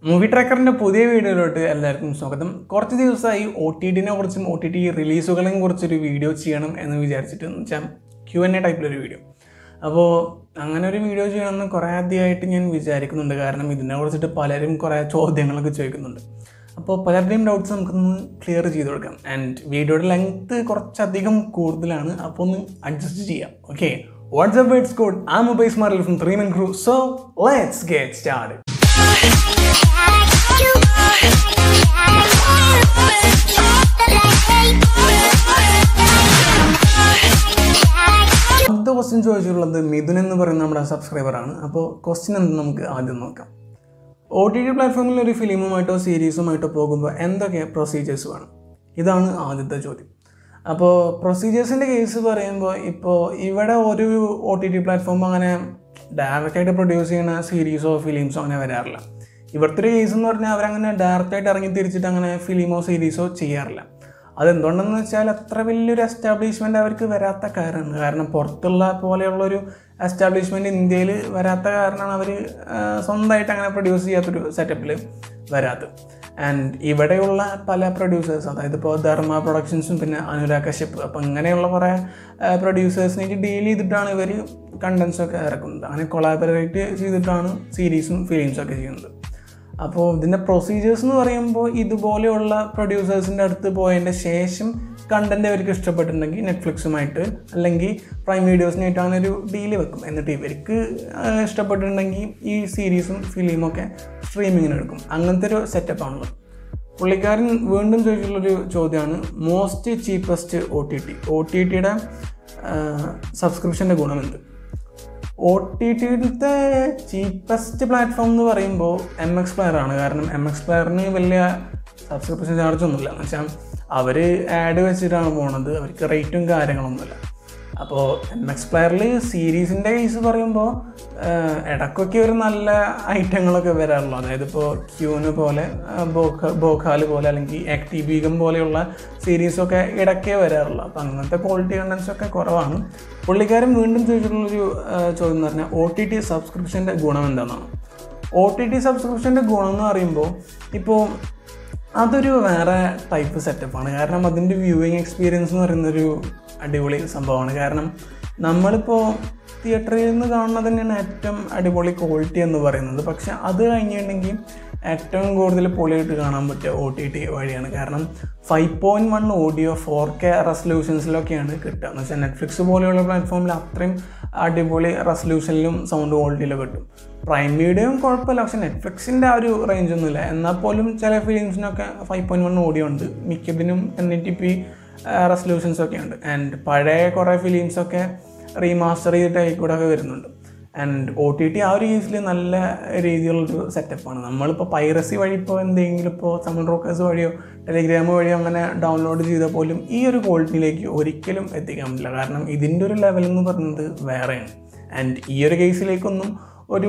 movie ട്രാക്കറിൻ്റെ പുതിയ വീഡിയോയിലോട്ട് എല്ലാവർക്കും സ്വാഗതം കുറച്ച് ദിവസമായി ഒ ടി ടിനെ കുറിച്ചും ഒ ടി ടി റിലീസുകളെയും കുറിച്ചൊരു വീഡിയോ ചെയ്യണം എന്ന് വിചാരിച്ചിട്ട് എന്ന് വെച്ചാൽ ക്യു എൻ എ ടൈപ്പിലൊരു വീഡിയോ അപ്പോൾ അങ്ങനെ ഒരു വീഡിയോ ചെയ്യണമെന്ന് കുറേ ആദ്യമായിട്ട് ഞാൻ വിചാരിക്കുന്നുണ്ട് കാരണം ഇതിനെ കുറിച്ചിട്ട് പലരും കുറേ ചോദ്യങ്ങളൊക്കെ ചോദിക്കുന്നുണ്ട് അപ്പോൾ പലരുടെയും ഡൗട്ട്സ് നമുക്കൊന്ന് ക്ലിയർ ചെയ്ത് കൊടുക്കാം ആൻഡ് വീഡിയോയുടെ ലെങ്ത്ത് കുറച്ചധികം കൂടുതലാണ് അപ്പോൾ ഒന്ന് അഡ്ജസ്റ്റ് ചെയ്യാം ഓക്കെ വാട്സ്ആപ്പ് വേർഡ്സ് കോഡ് ആ mobile smart from three man crew so let's get start അടുത്ത ക്വസ്റ്റ്യൻ ചോദിച്ചിട്ടുള്ളത് മിഥുൻ എന്ന് പറയുന്ന നമ്മുടെ സബ്സ്ക്രൈബറാണ് അപ്പോൾ ക്വസ്റ്റ്യൻ എന്ത് നമുക്ക് ആദ്യം നോക്കാം ഒ ടി ടി പ്ലാറ്റ്ഫോമിൽ ഒരു ഫിലിമുമായിട്ടോ സീരീസുമായിട്ടോ പോകുമ്പോൾ എന്തൊക്കെ പ്രൊസീജിയേഴ്സ് വേണം ഇതാണ് ആദ്യത്തെ ചോദ്യം അപ്പോൾ പ്രൊസീജിയേഴ്സിൻ്റെ കേസ് പറയുമ്പോൾ ഇപ്പോൾ ഇവിടെ ഒരു ഒ ടി ടി പ്ലാറ്റ്ഫോം അങ്ങനെ ഡയറക്റ്റായിട്ട് പ്രൊഡ്യൂസ് ചെയ്യുന്ന സീരീസോ ഫിലിംസോ അങ്ങനെ വരാറില്ല ഇവിടുത്തെ ഒരു കേസ് എന്ന് പറഞ്ഞാൽ അവരങ്ങനെ ഡയറക്റ്റായിട്ട് ഇറങ്ങി തിരിച്ചിട്ട് അങ്ങനെ ഫിലിമോ സീരീസോ ചെയ്യാറില്ല അതെന്തുകൊണ്ടെന്ന് വെച്ചാൽ അത്ര വലിയൊരു എസ്റ്റാബ്ലിഷ്മെൻ്റ് അവർക്ക് വരാത്ത കാരണമാണ് കാരണം പുറത്തുള്ള പോലെയുള്ളൊരു എസ്റ്റാബ്ലിഷ്മെൻറ്റ് ഇന്ത്യയിൽ വരാത്ത കാരണമാണ് അവർ സ്വന്തമായിട്ട് അങ്ങനെ പ്രൊഡ്യൂസ് ചെയ്യാത്തൊരു സെറ്റപ്പിൽ വരാത്തത് ആൻഡ് ഇവിടെയുള്ള പല പ്രൊഡ്യൂസേഴ്സ് അതായത് ഇപ്പോൾ ധർമ്മ പ്രൊഡക്ഷൻസും പിന്നെ അനുരാഗ് കശ്യപ് അപ്പം അങ്ങനെയുള്ള കുറേ പ്രൊഡ്യൂസേഴ്സിനായിട്ട് ഡീൽ ചെയ്തിട്ടാണ് ഇവർ കണ്ടൻസൊക്കെ ഇറക്കുന്നത് അങ്ങനെ കൊളാബറേറ്റ് ചെയ്തിട്ടാണ് സീരീസും ഫിലിംസും ഒക്കെ ചെയ്യുന്നത് അപ്പോൾ ഇതിൻ്റെ പ്രൊസീജിയേഴ്സ് എന്ന് പറയുമ്പോൾ ഇതുപോലെയുള്ള പ്രൊഡ്യൂസേഴ്സിൻ്റെ അടുത്ത് പോയതിൻ്റെ ശേഷം കണ്ടൻറ്റ് അവർക്ക് ഇഷ്ടപ്പെട്ടിട്ടുണ്ടെങ്കിൽ നെറ്റ്ഫ്ലിക്സുമായിട്ട് അല്ലെങ്കിൽ പ്രൈം വീഡിയോസിനായിട്ട് അങ്ങനെ ഒരു ഡീല് വെക്കും എന്നിട്ട് ഇവർക്ക് ഇഷ്ടപ്പെട്ടിട്ടുണ്ടെങ്കിൽ ഈ സീരീസും ഫിലിമും ഒക്കെ സ്ട്രീമിങ്ങിന് എടുക്കും അങ്ങനത്തെ ഒരു സെറ്റപ്പാണുള്ളത് പുള്ളിക്കാരൻ വീണ്ടും ചോദിച്ചിട്ടുള്ളൊരു ചോദ്യമാണ് most cheapest O T T O T ടിയുടെ സബ്സ്ക്രിപ്ഷൻ്റെ ഗുണമെന്ത് ഒ ടി ടിയിലത്തെ ചീപ്പസ്റ്റ് പ്ലാറ്റ്ഫോം എന്ന് പറയുമ്പോൾ എം എക്സ് പ്ലെയർ ആണ് കാരണം എം എക്സ് പ്ലെയറിന് വലിയ സബ്സ്ക്രിപ്ഷൻ ചാർജ് ഒന്നുമില്ല എന്ന് വെച്ചാൽ അവർ ആഡ് വെച്ചിട്ടാണ് പോണത് അവർക്ക് റേറ്റും കാര്യങ്ങളൊന്നുമില്ല അപ്പോൾ എം എക്സ് പ്ലെയറിൽ സീരീസിൻ്റെ കേസ് പറയുമ്പോൾ ഇടയ്ക്കൊക്കെ ഒരു നല്ല ഐറ്റങ്ങളൊക്കെ വരാറുള്ളൂ അതായത് ഇപ്പോൾ ക്യൂന് പോലെ ബോക്ക ബോക്കാല് പോലെ അല്ലെങ്കിൽ ആക്റ്റീവ് ബീഗം പോലെയുള്ള സീരീസൊക്കെ ഇടയ്ക്കേ വരാറുള്ളൂ അപ്പോൾ അങ്ങനത്തെ ക്വാളിറ്റി കണ്ടൻസ് ഒക്കെ കുറവാണ് പുള്ളിക്കാരൻ വീണ്ടും ചോദിച്ചിട്ടുള്ളൊരു ചോദ്യം എന്ന് പറഞ്ഞാൽ ഒ ടി ടി സബ്സ്ക്രിപ്ഷൻ്റെ ഗുണം എന്താണെന്നാണ് ഒ ടി ടി സബ്സ്ക്രിപ്ഷൻ്റെ ഗുണം എന്ന് പറയുമ്പോൾ ഇപ്പോൾ അതൊരു വേറെ ടൈപ്പ് സെറ്റപ്പാണ് കാരണം അതിൻ്റെ വ്യൂവിങ് എക്സ്പീരിയൻസ് എന്ന് പറയുന്നൊരു അടിപൊളി സംഭവമാണ് കാരണം നമ്മളിപ്പോൾ തിയേറ്ററിൽ നിന്ന് കാണുന്നത് തന്നെയാണ് ഏറ്റവും അടിപൊളി ക്വാളിറ്റി എന്ന് പറയുന്നത് പക്ഷെ അത് കഴിഞ്ഞിട്ടുണ്ടെങ്കിൽ ഏറ്റവും കൂടുതൽ പൊളിയായിട്ട് കാണാൻ പറ്റുക ഒ ടി ടി വഴിയാണ് കാരണം five point one audio four K റെസൊല്യൂഷൻസിലൊക്കെയാണ് കിട്ടുക എന്ന് വെച്ചാൽ നെറ്റ്ഫ്ലിക്സ് പോലെയുള്ള പ്ലാറ്റ്ഫോമിൽ അത്രയും അടിപൊളി റെസൊല്യൂഷനിലും സൗണ്ട് ക്വാളിറ്റിയിലും കിട്ടും പ്രൈം വീഡിയോയും കുഴപ്പമില്ല പക്ഷെ നെറ്റ്ഫ്ലിക്സിൻ്റെ ആ ഒരു റേഞ്ച് ഒന്നുമില്ല എന്നാൽ പോലും ചില ഫിലിംസിനൊക്കെ ഫൈവ് പോയിൻറ്റ് വൺ ഓഡിയോ ഉണ്ട് മിക്കതിനും എൻ ടി പി റെസൊല്യൂഷൻസ് ഒക്കെ ഉണ്ട് ആൻഡ് പഴയ കുറേ ഫിലിംസൊക്കെ റീമാസ്റ്റർ ചെയ്തിട്ട് കൂടെ ഒക്കെ വരുന്നുണ്ട് ആൻഡ് ഒ ടി ടി ആ ഒരു കേസിൽ നല്ല രീതിയിലുള്ളൊരു സെറ്റപ്പാണ് നമ്മളിപ്പോൾ പൈറസി വഴി ഇപ്പോൾ എന്തെങ്കിലും ഇപ്പോൾ തമിഴ് റോക്കേഴ്സ് വഴിയോ ടെലിഗ്രാം വഴിയോ അങ്ങനെ ഡൗൺലോഡ് ചെയ്താൽ പോലും ഈ ഒരു ക്വാളിറ്റിയിലേക്ക് ഒരിക്കലും എത്തിക്കാൻ പറ്റില്ല കാരണം ഇതിൻ്റെ ഒരു ലെവൽ എന്ന് പറയുന്നത് വേറെയാണ് ആൻഡ് ഈ ഒരു കേസിലേക്കൊന്നും ഒരു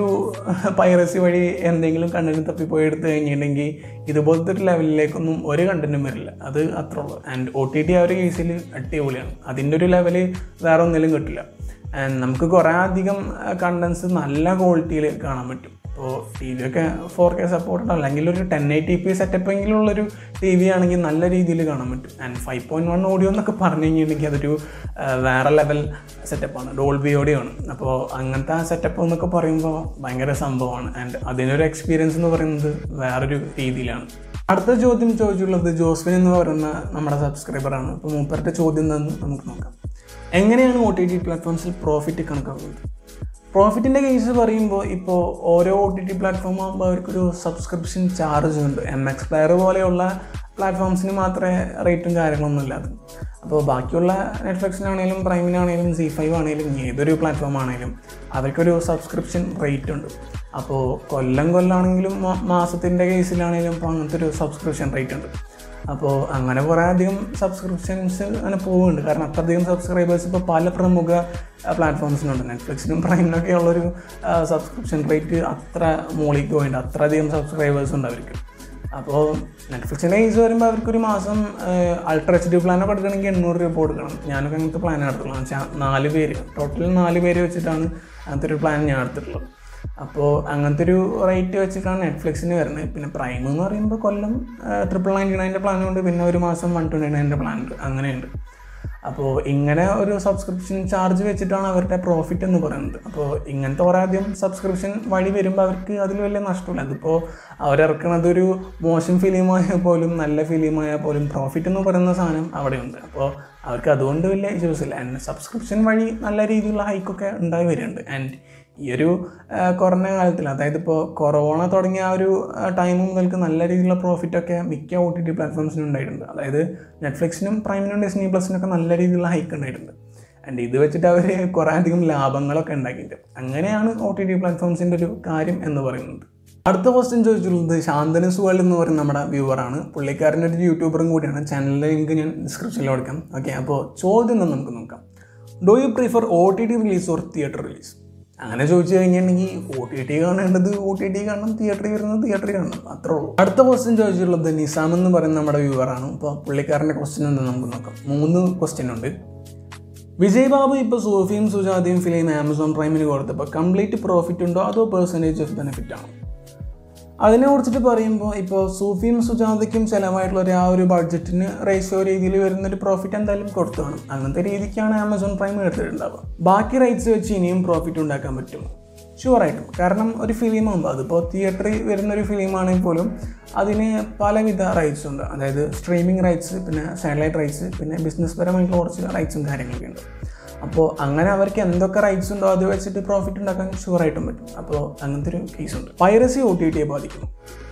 പൈറസി വഴി എന്തെങ്കിലും കണ്ടന്റ് തപ്പിപ്പോയി എടുത്തു കഴിഞ്ഞിട്ടുണ്ടെങ്കിൽ ഇതുപോലത്തെ ഒരു ലെവലിലേക്കൊന്നും ഒരു കണ്ടന്റും വരില്ല അത് അത്രേ ഉള്ളൂ ആൻഡ് ഒ ടി ടി ആ ഒരു കേസിൽ അടിപൊളിയാണ് അതിൻ്റെ ഒരു ലെവൽ വേറെ ഒന്നിലും കിട്ടില്ല ആൻഡ് നമുക്ക് കുറേ അധികം കണ്ടൻസ് നല്ല ക്വാളിറ്റിയിൽ കാണാൻ പറ്റും ഇപ്പോൾ ടി വി ഒക്കെ ഫോർ കെ സപ്പോർട്ടഡ് അല്ലെങ്കിൽ ഒരു ten eighty p setup എങ്കിലും ഉള്ളൊരു ടി വി ആണെങ്കിൽ നല്ല രീതിയിൽ കാണാൻ പറ്റും and five point one audio എന്നൊക്കെ പറഞ്ഞു കഴിഞ്ഞിട്ടുണ്ടെങ്കിൽ അതൊരു വേറെ ലെവൽ സെറ്റപ്പാണ് ഡോൾബി ഓഡിയോ ആണ് അപ്പോൾ അങ്ങനത്തെ സെറ്റപ്പ് എന്നൊക്കെ പറയുമ്പോൾ ഭയങ്കര സംഭവമാണ് ആൻഡ് അതിനൊരു എക്സ്പീരിയൻസ് എന്ന് പറയുന്നത് വേറൊരു രീതിയിലാണ് അടുത്ത ചോദ്യം ചോദിച്ചുള്ളത് ജോസ്വിൻ എന്ന് പറയുന്ന നമ്മുടെ സബ്സ്ക്രൈബറാണ് അപ്പോൾ മൂപ്പരുടെ ചോദ്യം എന്താണെന്ന് നമുക്ക് നോക്കാം എങ്ങനെയാണ് ഒ ടി ടി പ്ലാറ്റ്ഫോംസിൽ പ്രോഫിറ്റ് കണക്കാക്കുന്നത് പ്രോഫിറ്റിൻ്റെ കേസ് പറയുമ്പോൾ ഇപ്പോൾ ഓരോ ഒ ടി ടി പ്ലാറ്റ്ഫോം ആകുമ്പോൾ അവർക്കൊരു സബ്സ്ക്രിപ്ഷൻ ചാർജ് ഉണ്ട് എം എക്സ് പ്ലെയർ പോലെയുള്ള പ്ലാറ്റ്ഫോംസിന് മാത്രമേ റേറ്റും കാര്യങ്ങളൊന്നും ഇല്ലാതെ അപ്പോൾ ബാക്കിയുള്ള നെറ്റ്ഫ്ലിക്സിനാണേലും പ്രൈമിനാണേലും സി ഫൈവ് ആണേലും ഏതൊരു പ്ലാറ്റ്ഫോം ആണേലും അവർക്കൊരു സബ്സ്ക്രിപ്ഷൻ റേറ്റ് ഉണ്ട് അപ്പോൾ കൊല്ലം കൊല്ലാണെങ്കിലും മാസത്തിൻ്റെ കേസിലാണെങ്കിലും ഇപ്പോൾ അങ്ങനത്തെ ഒരു സബ്സ്ക്രിപ്ഷൻ റേറ്റ് ഉണ്ട് അപ്പോൾ അങ്ങനെ കുറേ അധികം സബ്സ്ക്രിപ്ഷൻസ് അങ്ങനെ പോകുന്നുണ്ട് കാരണം അത്രയധികം സബ്സ്ക്രൈബേഴ്സ് ഇപ്പോൾ പല പ്രമുഖ പ്ലാറ്റ്ഫോംസിനുണ്ട് നെറ്റ്ഫ്ലിക്സിനും പ്രൈമിനൊക്കെ ഉള്ളൊരു സബ്സ്ക്രിപ്ഷൻ റേറ്റ് അത്ര മുകളിലേക്ക് പോയിട്ടുണ്ട് അത്രയധികം സബ്സ്ക്രൈബേഴ്സ് ഉണ്ട് അവർക്ക് അപ്പോൾ നെറ്റ്ഫ്ലിക്സിൻ്റെ കേസ് വരുമ്പോൾ അവർക്കൊരു മാസം അൾട്ര എച്ച് ഡി പ്ലാനൊക്കെ എടുക്കണമെങ്കിൽ എണ്ണൂറ് രൂപ കൊടുക്കണം ഞാനൊക്കെ അങ്ങനത്തെ പ്ലാൻ എടുത്തുള്ളൂ എന്ന് വെച്ചാൽ നാല് പേര് ടോട്ടൽ നാല് പേര് വെച്ചിട്ടാണ് അങ്ങനത്തെ ഒരു പ്ലാൻ ഞാൻ എടുത്തിട്ടുള്ളത് അപ്പോൾ അങ്ങനത്തെ ഒരു റേറ്റ് വെച്ചിട്ടാണ് നെറ്റ്ഫ്ലിക്സിന് വരുന്നത് പിന്നെ പ്രൈം എന്ന് പറയുമ്പോൾ കൊല്ലം ട്രിപ്പിൾ നയൻറ്റി നയൻ്റെ പ്ലാനുണ്ട് പിന്നെ ഒരു മാസം വൺ ട്വൻറ്റി നയൻ്റെ പ്ലാൻ ഉണ്ട് അങ്ങനെയുണ്ട് അപ്പോൾ ഇങ്ങനെ ഒരു സബ്സ്ക്രിപ്ഷൻ ചാർജ് വെച്ചിട്ടാണ് അവരുടെ പ്രോഫിറ്റ് എന്ന് പറയുന്നത് അപ്പോൾ ഇങ്ങനത്തെ കുറേ അധികം സബ്സ്ക്രിപ്ഷൻ വഴി വരുമ്പോൾ അവർക്ക് അതിൽ വലിയ നഷ്ടമില്ല അതിപ്പോൾ അവരിറക്കണത് ഒരു മോശം ഫിലിമായാൽ പോലും നല്ല ഫിലിമായാൽ പോലും പ്രോഫിറ്റ് എന്ന് പറയുന്ന സാധനം അവിടെയുണ്ട് അപ്പോൾ അവർക്ക് അതുകൊണ്ട് വലിയ ഇഷ്യൂസ് ഇല്ല ആൻഡ് സബ്സ്ക്രിപ്ഷൻ വഴി നല്ല രീതിയിലുള്ള ഹൈക്കൊക്കെ ഉണ്ടായി വരുന്നുണ്ട് ആൻഡ് ഈ ഒരു ആ, കുറഞ്ഞ കാലത്തിൽ അതായത് ഇപ്പോൾ കൊറോണ തുടങ്ങിയ ആ ഒരു ടൈം മുതൽക്ക് നല്ല രീതിയിലുള്ള പ്രോഫിറ്റൊക്കെ മിക്ക ഒ ടി ടി പ്ലാറ്റ്ഫോംസിനും ഉണ്ടായിട്ടുണ്ട് അതായത് നെറ്റ്ഫ്ലിക്സിനും പ്രൈമിനും ഡിസ്നി പ്ലസിനൊക്കെ നല്ല രീതിയിലുള്ള ഹൈക്ക് ഉണ്ടായിട്ടുണ്ട് ആൻഡ് ഇത് വെച്ചിട്ട് അവർ കുറേ അധികം ലാഭങ്ങളൊക്കെ ഉണ്ടാക്കിയിട്ടുണ്ട് അങ്ങനെയാണ് ഒ ടി ടി പ്ലാറ്റ്ഫോംസിൻ്റെ ഒരു കാര്യം എന്ന് പറയുന്നത് അടുത്ത ക്വസ്റ്റ്യൻ ചോദിച്ചിട്ടുള്ളത് ശാന്തനു സുവൽ എന്ന് പറയുന്ന നമ്മുടെ വ്യൂവറാണ് പുള്ളിക്കാരൻ്റെ ഒരു യൂട്യൂബറും കൂടിയാണ് ചാനലിൻ്റെ ലിങ്ക് ഞാൻ ഡിസ്ക്രിപ്ഷനിൽ കൊടുക്കാം ഓക്കെ അപ്പോൾ ചോദ്യം ഒന്ന് നമുക്ക് നോക്കാം do you prefer O T T release or theatre release അങ്ങനെ ചോദിച്ചു കഴിഞ്ഞിട്ടുണ്ടെങ്കിൽ ഒ ടി ടി കാണേണ്ടത് ഒ ടി ടി കാണണം തിയേറ്ററിൽ വരുന്നത് തിയേറ്ററിൽ കാണണം അത്രേ ഉള്ളൂ അടുത്ത ക്വസ്റ്റ്യൻ ചോദിച്ചിട്ടുള്ളത് നിസാം എന്ന് പറയുന്ന നമ്മുടെ വ്യൂവറാണ് അപ്പോൾ പുള്ളിക്കാരൻ്റെ ക്വസ്റ്റ്യൻ എന്താ നമുക്ക് നോക്കാം മൂന്ന് ക്വസ്റ്റ്യൻ ഉണ്ട് വിജയ് ബാബു ഇപ്പോൾ സൂഫിയും സുജാതയും ഫിലിം ആമസോൺ പ്രൈമിന് കൊടുത്തപ്പോൾ കംപ്ലീറ്റ് പ്രോഫിറ്റ് ഉണ്ടോ അതോ പെർസെൻറ്റേജ് ഓഫ് ബെനിഫിറ്റ് ആണോ അതിനെ കുറിച്ചിട്ട് പറയുമ്പോൾ ഇപ്പോൾ സൂഫിയും സുജാതയ്ക്കും ചിലവായിട്ടുള്ള ഒരു ആ ഒരു ബഡ്ജറ്റിന് റേഷ്യോ രീതിയിൽ വരുന്നൊരു പ്രോഫിറ്റ് എന്തായാലും കൊടുത്തു കാണും അങ്ങനത്തെ രീതിക്കാണ് ആമസോൺ പ്രൈം എടുത്തിട്ടുണ്ടാവുക ബാക്കി റൈറ്റ്സ് വെച്ച് ഇനിയും പ്രോഫിറ്റ് ഉണ്ടാക്കാൻ പറ്റുമോ ഷുവറായിട്ടും കാരണം ഒരു ഫിലിം ആകുമ്പോൾ അതിപ്പോൾ തിയേറ്ററിൽ വരുന്ന ഒരു ഫിലിമാണെങ്കിൽ പോലും അതിന് പലവിധ റൈറ്റ്സ് ഉണ്ട് അതായത് സ്ട്രീമിംഗ് റൈറ്റ്സ് പിന്നെ സാറ്റലൈറ്റ് റൈറ്റ്സ് പിന്നെ ബിസിനസ് പരമായിട്ടുള്ള കുറച്ച് റൈറ്റ്സും കാര്യങ്ങളൊക്കെ ഉണ്ട് അപ്പോൾ അങ്ങനെ അവർക്ക് എന്തൊക്കെ റൈറ്റ്സ് ഉണ്ടോ അത് വെച്ചിട്ട് പ്രോഫിറ്റ് ഉണ്ടാക്കാൻ ഷുവറായിട്ടും പറ്റും അപ്പോൾ അങ്ങനത്തെ ഒരു കേസ് ഉണ്ട് പൈറസി ഒ ടി ടിയെ ബാധിക്കുന്നു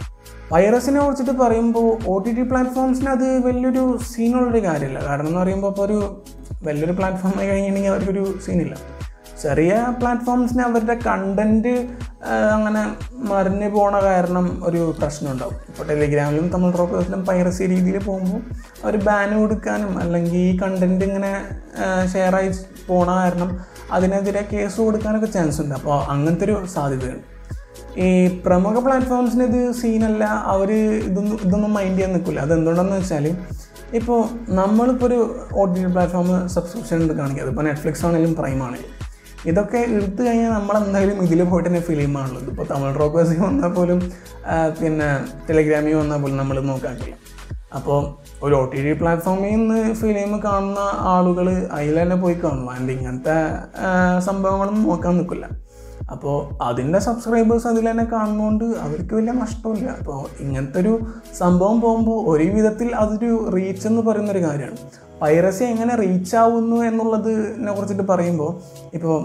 പൈറസിനെ കുറിച്ചിട്ട് പറയുമ്പോൾ ഒ ടി ടി പ്ലാറ്റ്ഫോംസിന് അത് വലിയൊരു സീനുള്ളൊരു കാര്യമല്ല കാരണം എന്ന് പറയുമ്പോൾ ഇപ്പോൾ ഒരു വലിയൊരു പ്ലാറ്റ്ഫോം ആയി കഴിഞ്ഞിട്ടുണ്ടെങ്കിൽ അവർക്കൊരു സീനില്ല ചെറിയ പ്ലാറ്റ്ഫോംസിന് അവരുടെ കണ്ടന്റ് അങ്ങനെ മറിഞ്ഞു പോണ കാരണം ഒരു പ്രശ്നം ഉണ്ടാവും ഇപ്പോൾ ടെലിഗ്രാമിലും തമിഴ് റോക്കേഴ്സിലും പൈറസി രീതിയിൽ പോകുമ്പോൾ അവർ ബാൻ കൊടുക്കാനും അല്ലെങ്കിൽ ഈ കണ്ടന്റ് ഇങ്ങനെ ഷെയറായി പോണ കാരണം അതിനെതിരെ കേസ് കൊടുക്കാനൊക്കെ ചാൻസ് ഉണ്ട് അപ്പോൾ അങ്ങനത്തെ ഒരു സാധ്യതയുണ്ട് ഈ പ്രമുഖ പ്ലാറ്റ്ഫോംസിന് ഇത് സീനല്ല അവർ ഇതൊന്നും ഇതൊന്നും മൈൻഡ് ചെയ്യാൻ നിൽക്കില്ല അതെന്തുകൊണ്ടെന്ന് വെച്ചാൽ ഇപ്പോൾ നമ്മളിപ്പോൾ ഒരു O T T platform subscription എടുക്കുകയാണെങ്കിൽ അതിപ്പോൾ നെറ്റ്ഫ്ലിക്സ് ആണെങ്കിലും പ്രൈം ആണെങ്കിലും ഇതൊക്കെ എടുത്തു കഴിഞ്ഞാൽ നമ്മൾ എന്തായാലും ഇതിൽ പോയിട്ട് തന്നെ ഫിലിമാണുള്ളത് ഇപ്പോൾ തമിഴ് റോക്കേഴ്സിൽ വന്നാൽ പോലും ആ, പിന്നെ ടെലിഗ്രാമിൽ വന്നാൽ പോലും നമ്മൾ നോക്കാക്കില്ല അപ്പോൾ ഒരു ഒ ടി ടി പ്ലാറ്റ്ഫോമിൽ നിന്ന് ഫിലിം കാണുന്ന ആളുകൾ അതിൽ തന്നെ പോയി കാണും ആൻഡ് ഇങ്ങനത്തെ ആ, സംഭവങ്ങളൊന്നും നോക്കാൻ നിൽക്കില്ല അപ്പോൾ അതിൻ്റെ സബ്സ്ക്രൈബേഴ്സ് അതിൽ തന്നെ കാണുന്നതുകൊണ്ട് അവർക്ക് വലിയ നഷ്ടമില്ല അപ്പോൾ ഇങ്ങനത്തെ ഒരു സംഭവം പോകുമ്പോൾ ഒരു വിധത്തിൽ അതൊരു റീച്ച് എന്ന് പറയുന്നൊരു കാര്യമാണ് പൈറസി എങ്ങനെ റീച്ച് ആവുന്നു എന്നുള്ളതിനെ കുറിച്ചിട്ട് പറയുമ്പോൾ ഇപ്പോൾ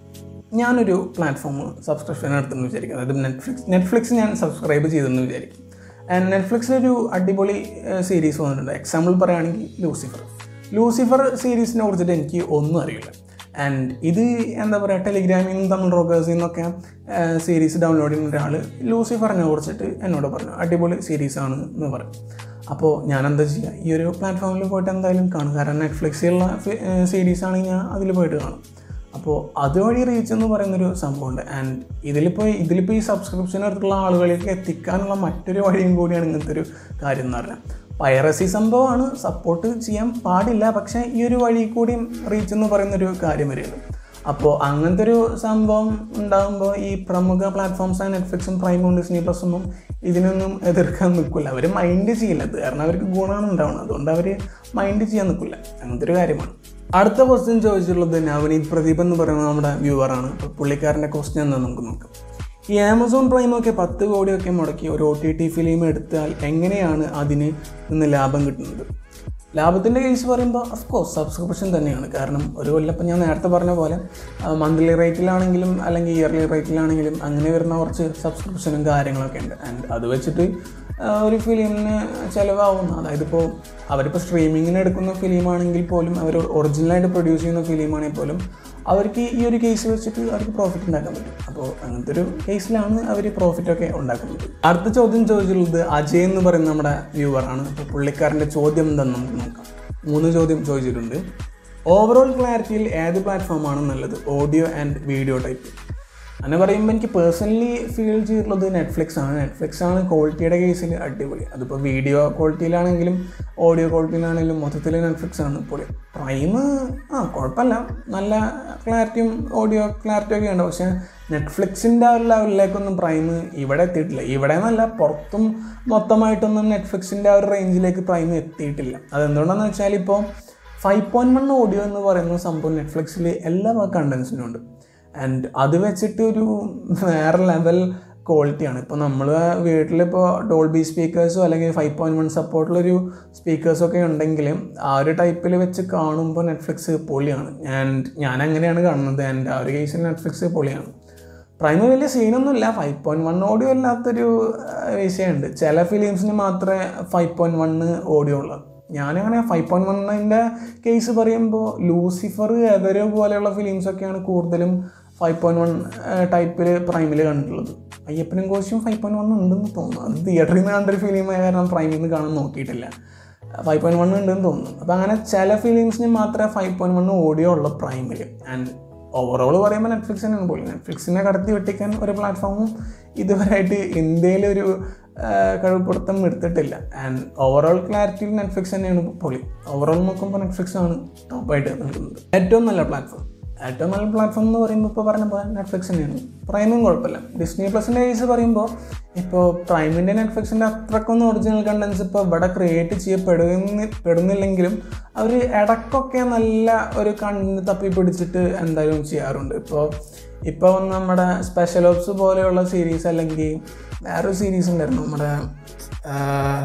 ഞാനൊരു പ്ലാറ്റ്ഫോം സബ്സ്ക്രിപ്ഷൻ എടുത്തെന്ന് വിചാരിക്കും അതായത് നെറ്റ്ഫ്ലിക്സ് നെറ്റ്ഫ്ലിക്സ് ഞാൻ സബ്സ്ക്രൈബ് ചെയ്തെന്ന് വിചാരിക്കും ആൻഡ് നെറ്റ്ഫ്ലിക്സിലൊരു അടിപൊളി സീരീസ് വന്നിട്ടുണ്ട് എക്സാമ്പിൾ പറയുകയാണെങ്കിൽ ലൂസിഫർ ലൂസിഫർ സീരീസിനെ കുറിച്ചിട്ട് എനിക്ക് ഒന്നും അറിയില്ല ആൻഡ് ഇത് എന്താ പറയുക ടെലിഗ്രാമിൽ നിന്നും തമിഴ് റോക്കേഴ്സിൽ നിന്നൊക്കെ സീരീസ് ഡൗൺലോഡ് ചെയ്യുന്ന ഒരാൾ ലൂസിഫറിനെ കുറിച്ചിട്ട് എന്നോട് പറഞ്ഞു അടിപൊളി സീരീസാണ് എന്ന് പറഞ്ഞു അപ്പോൾ ഞാൻ എന്താ ചെയ്യുക ഈ ഒരു പ്ലാറ്റ്ഫോമിൽ പോയിട്ട് എന്തായാലും കാണും കാരണം നെറ്റ്ഫ്ലിക്സിലുള്ള സീരീസ് ആണെങ്കിൽ ഞാൻ അതിൽ പോയിട്ട് കാണും അപ്പോൾ അതുവഴി റീച്ച് എന്ന് പറയുന്നൊരു സംഭവമുണ്ട് ആൻഡ് ഇതിലിപ്പോൾ ഇതിലിപ്പോൾ ഈ സബ്സ്ക്രിപ്ഷൻ എടുത്തുള്ള ആളുകളിലേക്ക് എത്തിക്കാനുള്ള മറ്റൊരു വഴിയും കൂടിയാണ് ഇങ്ങനത്തെ ഒരു കാര്യം എന്ന് പറഞ്ഞാൽ പൈറസി സംഭവമാണ് സപ്പോർട്ട് ചെയ്യാൻ പാടില്ല പക്ഷേ ഈ ഒരു വഴി കൂടിയും റീച്ച് എന്ന് പറയുന്നൊരു കാര്യം വരെയുണ്ട് അപ്പോൾ അങ്ങനത്തെ ഒരു സംഭവം ഉണ്ടാകുമ്പോൾ ഈ പ്രമുഖ പ്ലാറ്റ്ഫോംസായ നെറ്റ്ഫ്ലിക്സും പ്രൈമും ഡിസ്നി പ്ലസ് ഒന്നും ഇതിനൊന്നും എതിർക്കാൻ നിൽക്കില്ല അവർ മൈൻഡ് ചെയ്യില്ല അത് കാരണം അവർക്ക് ഗുണമാണ് ഉണ്ടാവുന്നത് അതുകൊണ്ട് അവർ മൈൻഡ് ചെയ്യാൻ നിൽക്കില്ല അങ്ങനത്തെ ഒരു കാര്യമാണ് അടുത്ത ക്വസ്റ്റ്യൻ ചോദിച്ചിട്ടുള്ളത് നവനീത് പ്രദീപ് എന്ന് പറയുന്ന നമ്മുടെ വ്യൂവറാണ് അപ്പോൾ പുള്ളിക്കാരൻ്റെ ക്വസ്റ്റ്യൻ എന്താ നമുക്ക് നോക്കാം ഈ ആമസോൺ പ്രൈമൊക്കെ പത്ത് കോടിയൊക്കെ മുടക്കി ഒരു ഒ ടി ടി ഫിലിം എടുത്താൽ എങ്ങനെയാണ് അതിന് നിന്ന് ലാഭം കിട്ടുന്നത് ലാഭത്തിൻ്റെ കേസ് പറയുമ്പോൾ അഫ്കോഴ്സ് സബ്സ്ക്രിപ്ഷൻ തന്നെയാണ് കാരണം ഒരു കൊല്ലം ഇപ്പം ഞാൻ നേരത്തെ പറഞ്ഞ പോലെ മന്ത്ലി റേറ്റിലാണെങ്കിലും അല്ലെങ്കിൽ ഇയർലി റേറ്റിലാണെങ്കിലും അങ്ങനെ വരുന്ന കുറച്ച് സബ്സ്ക്രിപ്ഷനും കാര്യങ്ങളൊക്കെ ഉണ്ട് ആൻഡ് അത് വെച്ചിട്ട് ആ, ഒരു ഫിലിമിന് ചിലവാകുന്ന അതായത് ഇപ്പോൾ അവരിപ്പോൾ സ്ട്രീമിങ്ങിന് എടുക്കുന്ന ഫിലിമാണെങ്കിൽ പോലും അവർ ഒറിജിനലായിട്ട് പ്രൊഡ്യൂസ് ചെയ്യുന്ന ഫിലിമാണെങ്കിൽ പോലും അവർക്ക് ഈ ഒരു കേസ് വെച്ചിട്ട് അവർക്ക് പ്രോഫിറ്റ് ഉണ്ടാക്കാൻ പറ്റും അപ്പോൾ അങ്ങനത്തെ ഒരു കേസിലാണ് അവർ പ്രോഫിറ്റൊക്കെ ഉണ്ടാക്കുന്നത് അടുത്ത ചോദ്യം ചോദിച്ചിട്ടുള്ളത് അജയ് എന്ന് പറയുന്ന നമ്മുടെ വ്യൂവറാണ് അപ്പോൾ പുള്ളിക്കാരൻ്റെ ചോദ്യം എന്താണെന്ന് നമുക്ക് നോക്കാം മൂന്ന് ചോദ്യം ചോദിച്ചിട്ടുണ്ട് ഓവറോൾ ക്ലാരിറ്റിയിൽ ഏത് പ്ലാറ്റ്ഫോമാണ് നല്ലത് ഓഡിയോ ആൻഡ് വീഡിയോ ടൈപ്പ് അങ്ങനെ പറയുമ്പോൾ എനിക്ക് പേഴ്സണലി ഫീൽ ചെയ്തിട്ടുള്ളത് നെറ്റ്ഫ്ലിക്സ് ആണ് നെറ്റ്ഫ്ലിക്സ് ആണ് ക്വാളിറ്റിയുടെ കേസിൽ അടിപൊളി അതിപ്പോൾ വീഡിയോ ക്വാളിറ്റിയിലാണെങ്കിലും ഓഡിയോ ക്വാളിറ്റിയിലാണെങ്കിലും മൊത്തത്തിൽ നെറ്റ്ഫ്ലിക്സ് ആണ് പൊളി പ്രൈം ആ കുഴപ്പമില്ല നല്ല ക്ലാരിറ്റിയും ഓഡിയോ ക്ലാരിറ്റിയും ഒക്കെ ഉണ്ട് പക്ഷേ നെറ്റ്ഫ്ലിക്സിൻ്റെ ആ ഒരു ലെവലിലേക്കൊന്നും പ്രൈം ഇവിടെ എത്തിയിട്ടില്ല ഇവിടെ എന്നല്ല പുറത്തും മൊത്തമായിട്ടൊന്നും നെറ്റ്ഫ്ലിക്സിൻ്റെ ആ ഒരു റേഞ്ചിലേക്ക് പ്രൈം എത്തിയിട്ടില്ല അതെന്തുകൊണ്ടാണെന്ന് വെച്ചാൽ ഇപ്പോൾ ഫൈവ് പോയിൻറ്റ് വൺ ഓഡിയോ എന്ന് പറയുന്ന സംഭവം നെറ്റ്ഫ്ലിക്സിൽ എല്ലാ കണ്ടൻസിനും ഉണ്ട് ആൻഡ് അത് വെച്ചിട്ട് ഒരു വേറെ ലെവൽ ക്വാളിറ്റിയാണ് ഇപ്പോൾ നമ്മൾ വീട്ടിലിപ്പോൾ ഡോൾബി സ്പീക്കേഴ്സോ അല്ലെങ്കിൽ ഫൈവ് പോയിൻറ്റ് വൺ സപ്പോർട്ടുള്ളൊരു സ്പീക്കേഴ്സൊക്കെ ഉണ്ടെങ്കിൽ ആ ഒരു ടൈപ്പിൽ വെച്ച് കാണുമ്പോൾ നെറ്റ്ഫ്ലിക്സ് പൊളിയാണ് ആൻഡ് ഞാൻ അങ്ങനെയാണ് കാണുന്നത് ആൻഡ് ആ ഒരു കേസിൽ നെറ്റ്ഫ്ലിക്സ് പൊളിയാണ് പ്രൈമ് വലിയ സീനൊന്നുമില്ല ഫൈവ് പോയിൻറ്റ് വൺ ഓഡിയോ അല്ലാത്തൊരു ആ, വിഷയമുണ്ട് ചില ഫിലിംസിന് മാത്രമേ ഫൈവ് പോയിൻറ്റ് വണ്ണ് ഓഡിയോ ഉള്ളൂ ഞാനങ്ങനെ ഫൈവ് പോയിൻറ്റ് വണ്ണിൻ്റെ കേസ് പറയുമ്പോൾ ലൂസിഫർ എവരോ പോലെയുള്ള ഫിലിംസൊക്കെയാണ് കൂടുതലും ഫൈവ് പോയിൻറ്റ് വൺ ടൈപ്പിൽ പ്രൈമിൽ കണ്ടിട്ടുള്ളത് അയ്യപ്പനും കോശിയും ഫൈവ് പോയിൻറ്റ് വൺ ഉണ്ടെന്ന് തോന്നുന്നു അത് തിയേറ്ററിൽ നിന്ന് കണ്ടൊരു ഫിലിമായ കാരണം പ്രൈമിൽ നിന്ന് കാണാൻ നോക്കിയിട്ടില്ല ഫൈവ് പോയിൻറ്റ് വൺ ഉണ്ടെന്ന് തോന്നുന്നു അപ്പോൾ അങ്ങനെ ചില ഫിലിംസിന് മാത്രമേ ഫൈവ് പോയിൻറ്റ് വൺ ഓഡിയോ ഉള്ളൂ പ്രൈമിൽ ആൻഡ് ഓവറോൾ പറയുമ്പോൾ നെറ്റ്ഫ്ലിക്സ് തന്നെയാണ് പോലും നെറ്റ്ഫ്ലിക്സിനെ കടത്തി വെട്ടിക്കാൻ ഒരു പ്ലാറ്റ്ഫോമും ഇതുവരെയായിട്ട് ഇന്ത്യയിലൊരു കഴിവുപിടുത്തം എടുത്തിട്ടില്ല ആൻഡ് ഓവറോൾ ക്ലാരിറ്റിയിൽ നെറ്റ്ഫ്ലിക്സ് തന്നെയാണ് പൊളി ഓവറോൾ നോക്കുമ്പോൾ നെറ്റ്ഫ്ലിക്സ് ആണ് ടോപ്പായിട്ട് നിൽക്കുന്നത് ഏറ്റവും നല്ല പ്ലാറ്റ്ഫോം ഏറ്റവും നല്ല പ്ലാറ്റ്ഫോം എന്ന് പറയുമ്പോൾ ഇപ്പോൾ പറഞ്ഞ പോലെ നെറ്റ്ഫ്ലിക്സ് തന്നെയാണ് പ്രൈമും കുഴപ്പമില്ല ഡിസ്നി പ്ലസിൻ്റെ കേസ് പറയുമ്പോൾ ഇപ്പോൾ പ്രൈമിൻ്റെ നെറ്റ്ഫ്ലിക്സിൻ്റെ അത്രക്കൊന്നും ഒറിജിനൽ കണ്ടൻസ് ഇപ്പോൾ ഇവിടെ ക്രിയേറ്റ് ചെയ്യപ്പെടുന്ന പെടുന്നില്ലെങ്കിലും അവർ ഇടയ്ക്കൊക്കെ നല്ല ഒരു കണ്ണ് തപ്പി പിടിച്ചിട്ട് എന്തായാലും ചെയ്യാറുണ്ട് ഇപ്പോൾ ഇപ്പോൾ നമ്മുടെ സ്പെഷ്യൽ ഓപ്സ് പോലെയുള്ള സീരീസ് അല്ലെങ്കിൽ വേറൊരു സീരീസ് ഉണ്ടായിരുന്നു നമ്മുടെ ആ,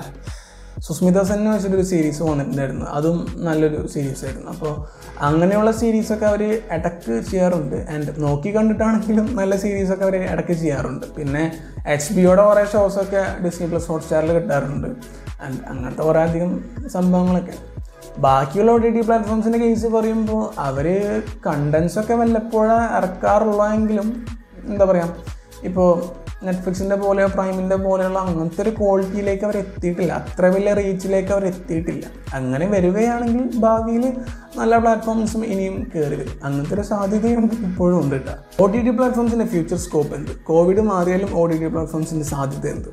സുസ്മിത സെന്നെ വെച്ചിട്ടൊരു സീരീസ് വന്നിട്ടുണ്ടായിരുന്നു അതും നല്ലൊരു സീരീസ് ആയിരുന്നു അപ്പോൾ അങ്ങനെയുള്ള സീരീസൊക്കെ അവർ ഇടയ്ക്ക് ചെയ്യാറുണ്ട് ആൻഡ് നോക്കി കണ്ടിട്ടാണെങ്കിലും നല്ല സീരീസൊക്കെ അവർ ഇടയ്ക്ക് ചെയ്യാറുണ്ട് പിന്നെ എച്ച് ബിയുടെ കുറേ ഷോസൊക്കെ ഡിസ്നി പ്ലസ് ഹോട്ട്സ്റ്റാറിൽ കിട്ടാറുണ്ട് ആൻഡ് അങ്ങനത്തെ കുറേ അധികം സംഭവങ്ങളൊക്കെ ബാക്കിയുള്ള ഒ ടി ടി പ്ലാറ്റ്ഫോംസിൻ്റെ കേസ് പറയുമ്പോൾ അവർ കണ്ടൻസൊക്കെ വല്ലപ്പോഴും ഇറക്കാറുള്ളെങ്കിലും എന്താ പറയുക ഇപ്പോൾ നെറ്റ്ഫ്ലിക്സിൻ്റെ പോലെയോ പ്രൈമിൻ്റെ പോലെയുള്ള അങ്ങനത്തെ ഒരു ക്വാളിറ്റിയിലേക്ക് അവർ എത്തിയിട്ടില്ല അത്ര വലിയ റീച്ചിലേക്ക് അവർ എത്തിയിട്ടില്ല അങ്ങനെ വരികയാണെങ്കിൽ ഭാവിയിൽ നല്ല പ്ലാറ്റ്ഫോംസും ഇനിയും കയറി വരും അങ്ങനത്തെ ഒരു സാധ്യതയും ഇപ്പോഴും ഉണ്ട് കേട്ടോ ഒ ടി ടി പ്ലാറ്റ്ഫോംസിൻ്റെ ഫ്യൂച്ചർ സ്കോപ്പ് എന്ത് കോവിഡ് മാറിയാലും ഒ ടി ടി പ്ലാറ്റ്ഫോംസിൻ്റെ സാധ്യത എന്ത്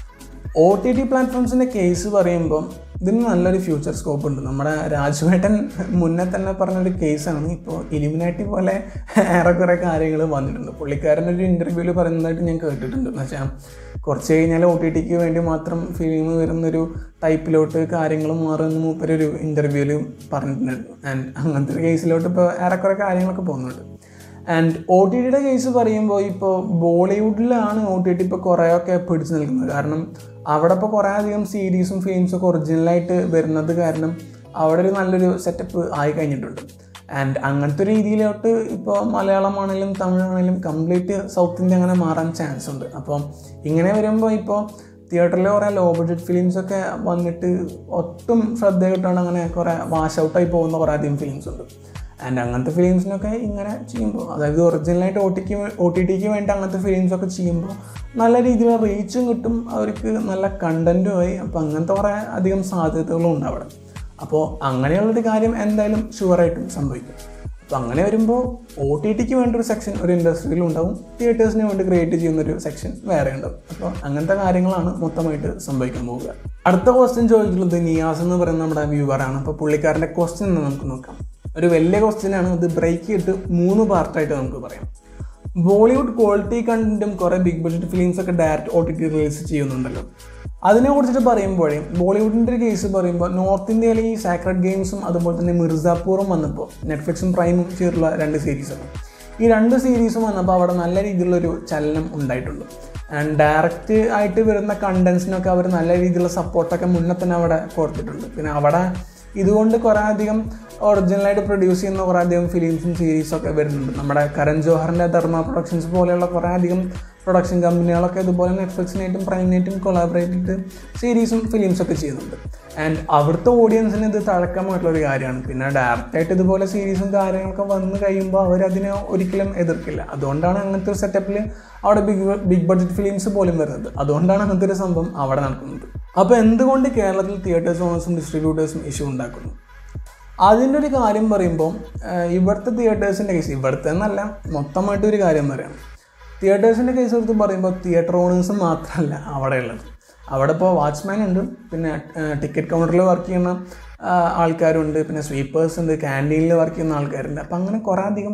ഒ ടി ടി പ്ലാറ്റ്ഫോംസിൻ്റെ കേസ് പറയുമ്പം ഇതിന് നല്ലൊരു ഫ്യൂച്ചർ സ്കോപ്പ് ഉണ്ട് നമ്മുടെ രാജുവേട്ടൻ മുന്നേ തന്നെ പറഞ്ഞൊരു കേസാണ് ഇപ്പോൾ ഇലിമിനാറ്റി പോലെ ഏറെക്കുറെ കാര്യങ്ങൾ വന്നിട്ടുണ്ട് പുള്ളിക്കാരൻ ഒരു ഇൻ്റർവ്യൂവിൽ പറയുന്നതായിട്ട് ഞാൻ കേട്ടിട്ടുണ്ട് എന്ന് വെച്ചാൽ കുറച്ച് കഴിഞ്ഞാൽ ഒ ടി ടിക്ക് വേണ്ടി മാത്രം ഫിലിം വരുന്നൊരു ടൈപ്പിലോട്ട് കാര്യങ്ങൾ മാറുമെന്ന് മൂപ്പരൊരു ഇൻ്റർവ്യൂവിൽ പറഞ്ഞിട്ടുണ്ടായിരുന്നു ആൻഡ് അങ്ങനത്തെ ഒരു കേസിലോട്ട് ഇപ്പോൾ ഏറെക്കുറെ കാര്യങ്ങളൊക്കെ പോകുന്നുണ്ട് ആൻഡ് ഒ ടി ടിയുടെ കേസ് പറയുമ്പോൾ ഇപ്പോൾ ബോളിവുഡിലാണ് ഒ ടി ടി ഇപ്പോൾ കുറേയൊക്കെ പിടിച്ചു നിൽക്കുന്നത് കാരണം അവിടെ ഇപ്പോൾ കുറേ അധികം സീരീസും ഫിലിംസും ഒക്കെ ഒറിജിനലായിട്ട് വരുന്നത് കാരണം അവിടെ ഒരു നല്ലൊരു സെറ്റപ്പ് ആയി കഴിഞ്ഞിട്ടുണ്ട് ആൻഡ് അങ്ങനത്തെ ഒരു രീതിയിലോട്ട് ഇപ്പോൾ മലയാളമാണെങ്കിലും തമിഴാണെങ്കിലും കംപ്ലീറ്റ് സൗത്ത് ഇന്ത്യ അങ്ങനെ മാറാൻ ചാൻസ് ഉണ്ട് അപ്പോൾ ഇങ്ങനെ വരുമ്പോൾ ഇപ്പോൾ തിയേറ്ററിൽ കുറേ ലോ ബഡ്ജറ്റ് ഫിലിംസ് ഒക്കെ വന്നിട്ട് ഒട്ടും ശ്രദ്ധ കിട്ടാണ്ട് അങ്ങനെ കുറേ വാഷ് ഔട്ടായി പോകുന്ന കുറേ അധികം ഫിലിംസ് ഉണ്ട് ആൻഡ് അങ്ങനത്തെ ഫിലിംസിനൊക്കെ ഇങ്ങനെ ചെയ്യുമ്പോൾ അതായത് ഒറിജിനലായിട്ട് ഒ ടിക്ക് ഒ ടി ടിക്ക് വേണ്ടി അങ്ങനത്തെ ഫിലിംസൊക്കെ ചെയ്യുമ്പോൾ നല്ല രീതിയിലുള്ള റീച്ചും കിട്ടും അവർക്ക് നല്ല കണ്ടൻറ്റും ആയി അപ്പോൾ അങ്ങനത്തെ കുറേ അധികം സാധ്യതകളും ഉണ്ട് അവിടെ അപ്പോൾ അങ്ങനെയുള്ളൊരു കാര്യം എന്തായാലും ഷുവറായിട്ടും സംഭവിക്കും അപ്പോൾ അങ്ങനെ വരുമ്പോൾ ഒ ടി ടിക്ക് വേണ്ട ഒരു സെക്ഷൻ ഒരു ഇൻഡസ്ട്രിയിൽ ഉണ്ടാവും തിയേറ്റേഴ്സിന് വേണ്ടി ക്രിയേറ്റ് ചെയ്യുന്ന ഒരു സെക്ഷൻ വേറെ ഉണ്ടാവും അപ്പോൾ അങ്ങനത്തെ കാര്യങ്ങളാണ് മൊത്തമായിട്ട് സംഭവിക്കാൻ പോവുക അടുത്ത ക്വസ്റ്റ്യൻ ചോദിച്ചിട്ടുള്ളത് നിയാസ് എന്ന് പറയുന്ന നമ്മുടെ വ്യൂവറാണ് അപ്പോൾ പുള്ളിക്കാരൻ്റെ ക്വസ്റ്റ്യൻ നമുക്ക് നോക്കാം ഒരു വലിയ ക്വസ്റ്റ്യനാണ് അത് ബ്രേക്ക് ചെയ്തിട്ട് മൂന്ന് പാർട്ടായിട്ട് നമുക്ക് പറയാം ബോളിവുഡ് ക്വാളിറ്റി കണ്ടന്റും കുറേ ബിഗ് ബഡ്ജറ്റ് ഫിലിംസ് ഒക്കെ direct O T T release ചെയ്യുന്നുണ്ടല്ലോ അതിനെ കുറിച്ചിട്ട് പറയുമ്പോഴേ ബോളിവുഡിൻ്റെ ഒരു കേസ് പറയുമ്പോൾ നോർത്ത് ഇന്ത്യയിലെ ഈ സാക്രഡ് ഗെയിംസും അതുപോലെ തന്നെ മിർസാപൂറും വന്നപ്പോൾ നെറ്റ്ഫ്ലിക്സും പ്രൈമും ചേർന്നുള്ള രണ്ട് സീരീസാണ് ഈ രണ്ട് സീരീസും വന്നപ്പോൾ അവിടെ നല്ല രീതിയിലുള്ളൊരു ചലനം ഉണ്ടായിട്ടുണ്ട് ആൻഡ് ഡയറക്റ്റ് ആയിട്ട് വരുന്ന കണ്ടൻസിനൊക്കെ അവർ നല്ല രീതിയിലുള്ള സപ്പോർട്ടൊക്കെ മുന്നേ തന്നെ അവിടെ കൊടുത്തിട്ടുണ്ട് പിന്നെ അവിടെ ഇതുകൊണ്ട് കുറേ അധികം ഒറിജിനലായിട്ട് പ്രൊഡ്യൂസ് ചെയ്യുന്ന കുറേ അധികം ഫിലിംസും സീരീസും ഒക്കെ വരുന്നുണ്ട് നമ്മുടെ കരൺ ജോഹറിൻ്റെ ധർമ്മ പ്രൊഡക്ഷൻസ് പോലെയുള്ള കുറേ അധികം പ്രൊഡക്ഷൻ കമ്പനികളൊക്കെ ഇതുപോലെ നെറ്റ്ഫ്ലിക്സിനായിട്ടും പ്രൈമിനായിട്ടും കൊളാബറേറ്റ് ചെയ്തിട്ട് സീരീസും ഫിലിംസും ഒക്കെ ചെയ്യുന്നുണ്ട് ആൻഡ് അവിടുത്തെ ഓഡിയൻസിന് ഇത് തഴക്കമായിട്ടുള്ള ഒരു കാര്യമാണ് പിന്നെ ഡയറക്റ്റായിട്ട് ഇതുപോലെ സീരീസും കാര്യങ്ങളൊക്കെ വന്ന് കഴിയുമ്പോൾ അവരതിനെ ഒരിക്കലും എതിർക്കില്ല അതുകൊണ്ടാണ് അങ്ങനത്തെ ഒരു സെറ്റപ്പിൽ അവിടെ ബിഗ് ബിഗ് ബഡ്ജറ്റ് ഫിലിംസ് പോലും വരുന്നത് അതുകൊണ്ടാണ് അങ്ങനത്തെ ഒരു സംഭവം അവിടെ നടക്കുന്നത് അപ്പോൾ എന്തുകൊണ്ട് കേരളത്തിൽ തിയേറ്റേഴ്സ് ഓണേഴ്സും ഡിസ്ട്രിബ്യൂട്ടേഴ്സും ഇഷ്യൂ ഉണ്ടാക്കുന്നു അതിൻ്റെ ഒരു കാര്യം പറയുമ്പോൾ ഇവിടുത്തെ തിയേറ്റേഴ്സിൻ്റെ കേസ് ഇവിടുത്തെ എന്നല്ല മൊത്തമായിട്ട് ഒരു കാര്യം പറയണം തിയേറ്റേഴ്സിൻ്റെ കേസ് എടുത്ത് പറയുമ്പോൾ തിയേറ്റർ ഓണേഴ്സ് മാത്രമല്ല അവിടെ ഉള്ളത് അവിടെ ഇപ്പോൾ വാച്ച്മാൻ ഉണ്ട് പിന്നെ ടിക്കറ്റ് കൗണ്ടറിൽ വർക്ക് ചെയ്യുന്ന ആ, ആൾക്കാരുണ്ട് പിന്നെ സ്വീപ്പേഴ്സ് ഉണ്ട് ക്യാൻറ്റീനിൽ വർക്ക് ചെയ്യുന്ന ആൾക്കാരുണ്ട് അപ്പം അങ്ങനെ കുറേ അധികം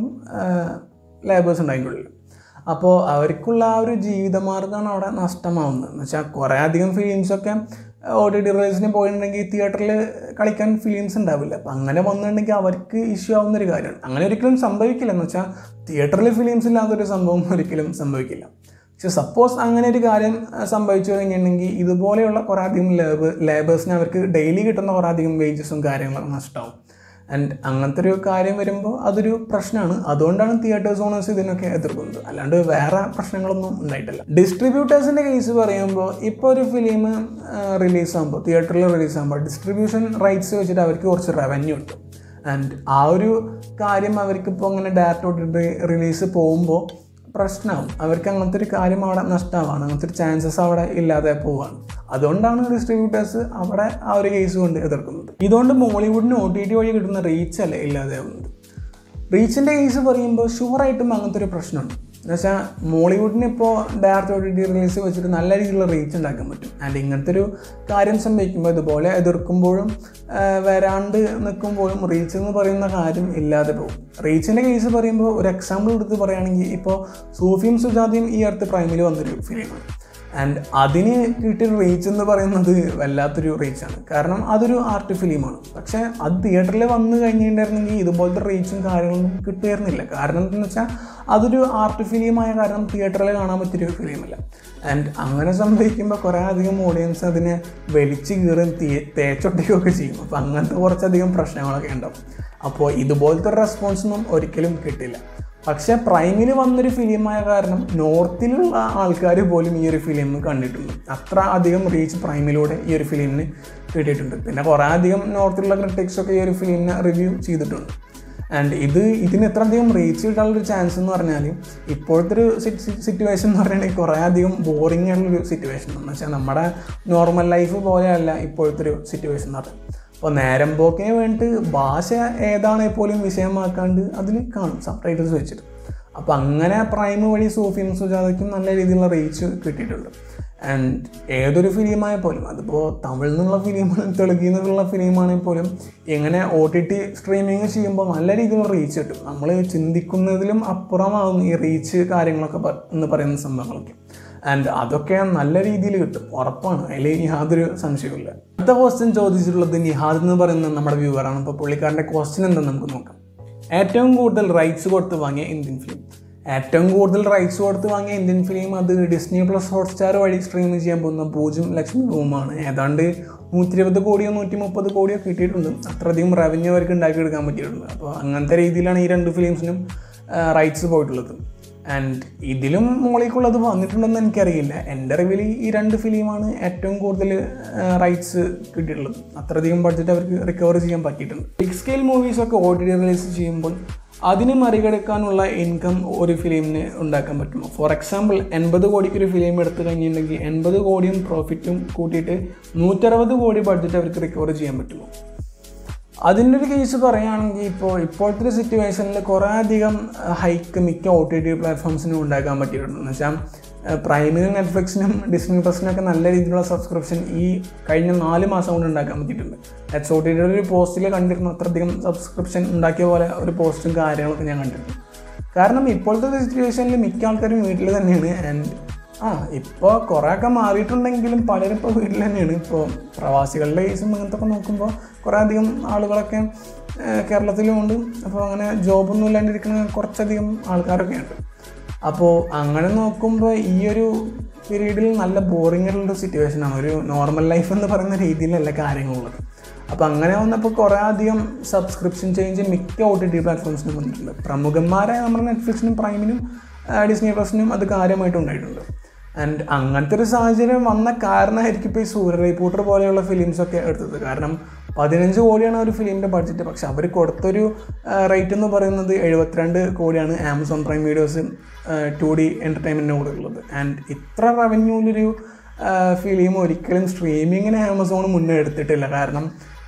ലേബേഴ്സ് ഉണ്ട് അതിൻ്റെ ഉള്ളിൽ അപ്പോൾ അവർക്കുള്ള ആ ഒരു ജീവിതമാർഗ്ഗമാണ് അവിടെ നഷ്ടമാവുന്നത് എന്ന് വെച്ചാൽ കുറേ അധികം ഫിലിംസൊക്കെ ഒ ടി ടി റിലീസിന് പോയിട്ടുണ്ടെങ്കിൽ തിയേറ്ററിൽ കളിക്കാൻ ഫിലിംസ് ഉണ്ടാവില്ല അപ്പം അങ്ങനെ വന്നിട്ടുണ്ടെങ്കിൽ അവർക്ക് ഇഷ്യൂ ആവുന്ന ഒരു കാര്യമാണ് അങ്ങനെ ഒരിക്കലും സംഭവിക്കില്ല എന്ന് വെച്ചാൽ തിയേറ്ററിൽ ഫിലിംസ് ഇല്ലാത്തൊരു സംഭവം ഒരിക്കലും സംഭവിക്കില്ല പക്ഷെ സപ്പോസ് അങ്ങനെ ഒരു കാര്യം അഹ് സംഭവിച്ചു കഴിഞ്ഞിട്ടുണ്ടെങ്കിൽ ഇതുപോലെയുള്ള കുറേ അധികം ലേബർ ലേബേഴ്സിന് അവർക്ക് ഡെയിലി കിട്ടുന്ന കുറേ അധികം വേജസും കാര്യങ്ങളൊക്കെ നഷ്ടമാവും ആൻഡ് അങ്ങനത്തെ ഒരു കാര്യം വരുമ്പോൾ അതൊരു പ്രശ്നമാണ് അതുകൊണ്ടാണ് തിയേറ്റേഴ്സ് ഓണേഴ്സ് ഇതിനൊക്കെ എതിർക്കുന്നത് അല്ലാണ്ട് വേറെ പ്രശ്നങ്ങളൊന്നും ഉണ്ടായിട്ടില്ല ഡിസ്ട്രിബ്യൂട്ടേഴ്സിൻ്റെ കേസ് പറയുമ്പോൾ ഇപ്പോൾ ഒരു ഫിലിം റിലീസ് ആകുമ്പോൾ തിയേറ്ററിൽ റിലീസ് ആകുമ്പോൾ ഡിസ്ട്രിബ്യൂഷൻ റൈറ്റ്സ് വെച്ചിട്ട് അവർക്ക് കുറച്ച് റവന്യൂ കിട്ടും ആൻഡ് ആ ഒരു കാര്യം അവർക്കിപ്പോൾ അങ്ങനെ ഡയറക്റ്റ് റിലീസ് പോകുമ്പോൾ പ്രശ്നമാവും അവർക്ക് അങ്ങനത്തെ ഒരു കാര്യം അവിടെ നഷ്ടമാവാണ് അങ്ങനത്തെ ഒരു ചാൻസസ് അവിടെ ഇല്ലാതെ പോവാണ് അതുകൊണ്ടാണ് ഡിസ്ട്രിബ്യൂട്ടേഴ്സ് അവിടെ ആ ഒരു കേസ് കൊണ്ട് എതിർക്കുന്നത് ഇതുകൊണ്ട് മോളിവുഡിന് ഒ ടി ടി വഴി കിട്ടുന്ന റീച്ച് അല്ല ഇല്ലാതെയാവുന്നത് റീച്ചിൻ്റെ കേസ് പറയുമ്പോൾ ഷുവറായിട്ടും അങ്ങനത്തെ ഒരു പ്രശ്നമുണ്ട് എന്നുവെച്ചാൽ മോളിവുഡിന് ഇപ്പോൾ direct O T T release വെച്ചിട്ട് നല്ല രീതിയിലുള്ള റീച്ച് ഉണ്ടാക്കാൻ പറ്റും ആൻഡ് ഇങ്ങനത്തെ ഒരു കാര്യം സംഭവിക്കുമ്പോൾ ഇതുപോലെ എതിർക്കുമ്പോഴും ആ, വരാണ്ട് നിൽക്കുമ്പോഴും റീച്ച് എന്ന് പറയുന്ന കാര്യം ഇല്ലാതെ പോകും റീച്ചിൻ്റെ കേസ് പറയുമ്പോൾ ഒരു എക്സാമ്പിൾ എടുത്ത് പറയുകയാണെങ്കിൽ ഇപ്പോൾ സൂഫിയും സുജാതയും ഈ അടുത്ത് പ്രൈമിൽ വന്നൊരു ഫിലിമാണ് ആൻഡ് അതിന് കിട്ടിയ റീച്ച് എന്ന് പറയുന്നത് വല്ലാത്തൊരു റീച്ചാണ് കാരണം അതൊരു ആർട്ട് ഫിലിമാണ് പക്ഷേ അത് തിയേറ്ററിൽ വന്നു കഴിഞ്ഞിട്ടുണ്ടായിരുന്നെങ്കിൽ ഇതുപോലത്തെ റീച്ചും കാര്യങ്ങളൊന്നും കിട്ടുമായിരുന്നില്ല കാരണം എന്താണെന്ന് വെച്ചാൽ അതൊരു ആർട്ട് ഫിലിമായ കാരണം തിയേറ്ററിൽ കാണാൻ പറ്റിയൊരു ഫിലിമല്ല ആൻഡ് അങ്ങനെ സംഭവിക്കുമ്പോൾ കുറേ അധികം ഓഡിയൻസ് അതിനെ വലിച്ചു കീറും തീ തേച്ചൊട്ടിക്കുകയൊക്കെ ചെയ്യും അപ്പോൾ അങ്ങനത്തെ കുറച്ചധികം പ്രശ്നങ്ങളൊക്കെ ഉണ്ടാവും അപ്പോൾ ഇതുപോലത്തെ ഒരു റെസ്പോൺസൊന്നും ഒരിക്കലും കിട്ടില്ല പക്ഷേ പ്രൈമിൽ വന്നൊരു ഫിലിമായ കാരണം നോർത്തിലുള്ള ആൾക്കാർ പോലും ഈ ഒരു ഫിലിം കണ്ടിട്ടുണ്ട് അത്ര അധികം റീച്ച് പ്രൈമിലൂടെ ഈ ഒരു ഫിലിമിന് കിട്ടിയിട്ടുണ്ട് പിന്നെ കുറേ അധികം നോർത്തിലുള്ള ക്രിട്ടിക്സ് ഒക്കെ ഈ ഒരു ഫിലിമിനെ റിവ്യൂ ചെയ്തിട്ടുണ്ട് ആൻഡ് ഇത് ഇതിന് എത്ര അധികം റീച്ച് കിട്ടാനുള്ളൊരു ചാൻസ് എന്ന് പറഞ്ഞാൽ ഇപ്പോഴത്തെ ഒരു സിറ്റുവേഷൻ എന്ന് പറയുകയാണെങ്കിൽ കുറേ അധികം ബോറിംഗ് ആയിട്ടുള്ളൊരു സിറ്റുവേഷൻ എന്ന് വെച്ചാൽ നമ്മുടെ നോർമൽ ലൈഫ് പോലെയല്ല ഇപ്പോഴത്തെ ഒരു സിറ്റുവേഷൻ എന്ന് പറയുന്നത് അപ്പോൾ നേരം പോക്കിന് വേണ്ടിയിട്ട് ഭാഷ ഏതാണെങ്കിൽ പോലും വിഷയമാക്കാണ്ട് അതിൽ കാണും സബ് ടൈറ്റിൽസ് വെച്ചിട്ട് അപ്പോൾ അങ്ങനെ പ്രൈം വഴി സൂഫിയും സുജാതയ്ക്കും നല്ല രീതിയിലുള്ള റീച്ച് കിട്ടിയിട്ടുണ്ട് ആൻഡ് ഏതൊരു ഫിലിമായ പോലും അതിപ്പോൾ തമിഴിൽ നിന്നുള്ള ഫിലിമാണ് തെലുങ്കിൽ നിന്നുള്ള ഫിലിമാണെങ്കിൽ പോലും എങ്ങനെ ഒ ടി ടി സ്ട്രീമിങ് ചെയ്യുമ്പോൾ നല്ല രീതിയിലുള്ള റീച്ച് കിട്ടും നമ്മൾ ചിന്തിക്കുന്നതിലും അപ്പുറമാകും ഈ റീച്ച് കാര്യങ്ങളൊക്കെ പ- എന്ന് പറയുന്ന സംഭവങ്ങളൊക്കെ ആൻഡ് അതൊക്കെ നല്ല രീതിയിൽ കിട്ടും ഉറപ്പാണ് അതിൽ യാതൊരു സംശയവുമില്ല അടുത്ത ക്വസ്റ്റ്യൻ ചോദിച്ചിട്ടുള്ളത് നിഹാദ് എന്ന് പറയുന്ന നമ്മുടെ വ്യൂവറാണ് അപ്പോൾ പുള്ളിക്കാരൻ്റെ ക്വസ്റ്റ്യൻ എന്താണെന്ന് നമുക്ക് നോക്കാം ഏറ്റവും കൂടുതൽ റൈറ്റ്സ് കൊടുത്ത് വാങ്ങിയ ഇന്ത്യൻ ഫിലിം ഏറ്റവും കൂടുതൽ റൈറ്റ്സ് കൊടുത്ത് വാങ്ങിയ ഇന്ത്യൻ ഫിലിം അത് ഡിസ്നി പ്ലസ് ഹോട്ട്സ്റ്റാർ വഴി സ്ട്രീം ചെയ്യാൻ പോകുന്ന പൂജ്യം ലക്ഷ്മി റൂമാണ് ഏതാണ്ട് നൂറ്റി ഇരുപത് കോടിയോ നൂറ്റി മുപ്പത് കോടിയോ കിട്ടിയിട്ടുണ്ട് അത്രയധികം റവന്യൂ അവർക്ക് ഉണ്ടാക്കിയെടുക്കാൻ പറ്റിയിട്ടുണ്ട് അപ്പോൾ അങ്ങനത്തെ രീതിയിലാണ് ഈ രണ്ട് ഫിലിംസിനും റൈറ്റ്സ് പോയിട്ടുള്ളത് ആൻഡ് ഇതിലും മോളിക്കുള്ളത് വന്നിട്ടുണ്ടെന്ന് എനിക്കറിയില്ല എൻ്റെ അറിവിൽ ഈ രണ്ട് ഫിലിമാണ് ഏറ്റവും കൂടുതൽ റൈറ്റ്സ് കിട്ടിയിട്ടുള്ളത് അത്രയധികം ബഡ്ജറ്റ് അവർക്ക് റിക്കവർ ചെയ്യാൻ പറ്റിയിട്ടുണ്ട് ബിഗ് സ്കെയിൽ മൂവീസൊക്കെ ഒ ടി ടി റിലീസ് ചെയ്യുമ്പോൾ അതിന് മറികടക്കാനുള്ള ഇൻകം ഒരു ഫിലിമിന് ഉണ്ടാക്കാൻ പറ്റുമോ ഫോർ എക്സാമ്പിൾ എൺപത് കോടിക്ക് ഒരു ഫിലിം എടുത്തു കഴിഞ്ഞിട്ടുണ്ടെങ്കിൽ എൺപത് കോടിയും പ്രോഫിറ്റും കൂട്ടിയിട്ട് നൂറ്ററുപത് കോടി ബഡ്ജറ്റ് അവർക്ക് റിക്കവർ ചെയ്യാൻ പറ്റുമോ അതിൻ്റെ ഒരു കേസ് പറയുകയാണെങ്കിൽ ഇപ്പോൾ ഇപ്പോഴത്തെ ഒരു സിറ്റുവേഷനിൽ കുറേ അധികം ഹൈക്ക് മിക്ക ഒ ടി ടി പ്ലാറ്റ്ഫോംസിനും ഉണ്ടാക്കാൻ പറ്റിയിട്ടുണ്ട് എന്ന് വെച്ചാൽ പ്രൈമിനും നെറ്റ്ഫ്ലിക്സിനും ഡിസ്നി പ്ലസിനൊക്കെ നല്ല രീതിയിലുള്ള സബ്സ്ക്രിപ്ഷൻ ഈ കഴിഞ്ഞ നാല് മാസം കൊണ്ട് ഉണ്ടാക്കാൻ പറ്റിയിട്ടുണ്ട് എച്ച് ഒ ടി ടിയുടെ ഒരു പോസ്റ്റിൽ കണ്ടിരുന്നു അത്രയധികം സബ്സ്ക്രിപ്ഷൻ ഉണ്ടാക്കിയ പോലെ ഒരു പോസ്റ്റും കാര്യങ്ങളൊക്കെ ഞാൻ കണ്ടിട്ടുണ്ട് കാരണം ഇപ്പോഴത്തെ സിറ്റുവേഷനിൽ മിക്ക ആൾക്കാരും വീട്ടിൽ തന്നെയാണ് ആൻഡ് ആ ഇപ്പോൾ കുറേയൊക്കെ മാറിയിട്ടുണ്ടെങ്കിലും പലരും ഇപ്പോൾ വീട്ടിൽ തന്നെയാണ് ഇപ്പോൾ പ്രവാസികളുടെ കേസും അങ്ങനത്തെ ഒക്കെ നോക്കുമ്പോൾ കുറേ അധികം ആളുകളൊക്കെ ഏഹ്, കേരളത്തിലും ഉണ്ട് അപ്പോൾ അങ്ങനെ ജോബൊന്നും ഇല്ലാണ്ടിരിക്കുന്ന കുറച്ചധികം ആൾക്കാരൊക്കെ ഉണ്ട് അപ്പോൾ അങ്ങനെ നോക്കുമ്പോൾ ഈ ഒരു പീരീഡിൽ നല്ല ബോറിംഗ് ആയിട്ടുള്ള സിറ്റുവേഷനാണ് ഒരു നോർമൽ ലൈഫ് എന്ന് പറയുന്ന രീതിയിലല്ല കാര്യങ്ങളുള്ളത് അപ്പോൾ അങ്ങനെ വന്നപ്പോൾ കുറേ അധികം സബ്സ്ക്രിപ്ഷൻ ചേഞ്ച് മിക്ക ഒ ടി ടി പ്ലാറ്റ്ഫോംസിനും വന്നിട്ടുണ്ട് പ്രമുഖന്മാരെ നമ്മുടെ നെറ്റ്ഫ്ലിക്സിനും പ്രൈമിനും ആ, ഡിസ്നി പ്ലസിനും അത് കാര്യമായിട്ട് ഉണ്ടായിട്ടുണ്ട് ആൻഡ് അങ്ങനത്തെ ഒരു സാഹചര്യം വന്ന കാരണമായിരിക്കും ഇപ്പോൾ ഈ സൂര്യ റിപ്പോർട്ടർ പോലെയുള്ള ഫിലിംസൊക്കെ എടുത്തത് കാരണം പതിനഞ്ച് കോടിയാണ് ഒരു ഫിലിമിൻ്റെ ബഡ്ജറ്റ് പക്ഷെ അവർ കൊടുത്തൊരു റേറ്റ് എന്ന് പറയുന്നത് എഴുപത്തിരണ്ട് കോടിയാണ് Amazon prime videos to the എൻ്റർടൈൻമെൻറ്റിന് കൊടുക്കുന്നത് ആൻഡ് ഇത്ര റവന്യൂവിലൊരു ഫിലിം ഒരിക്കലും സ്ട്രീമിങ്ങിന് ആമസോൺ മുന്നേ എടുത്തിട്ടില്ല കാരണം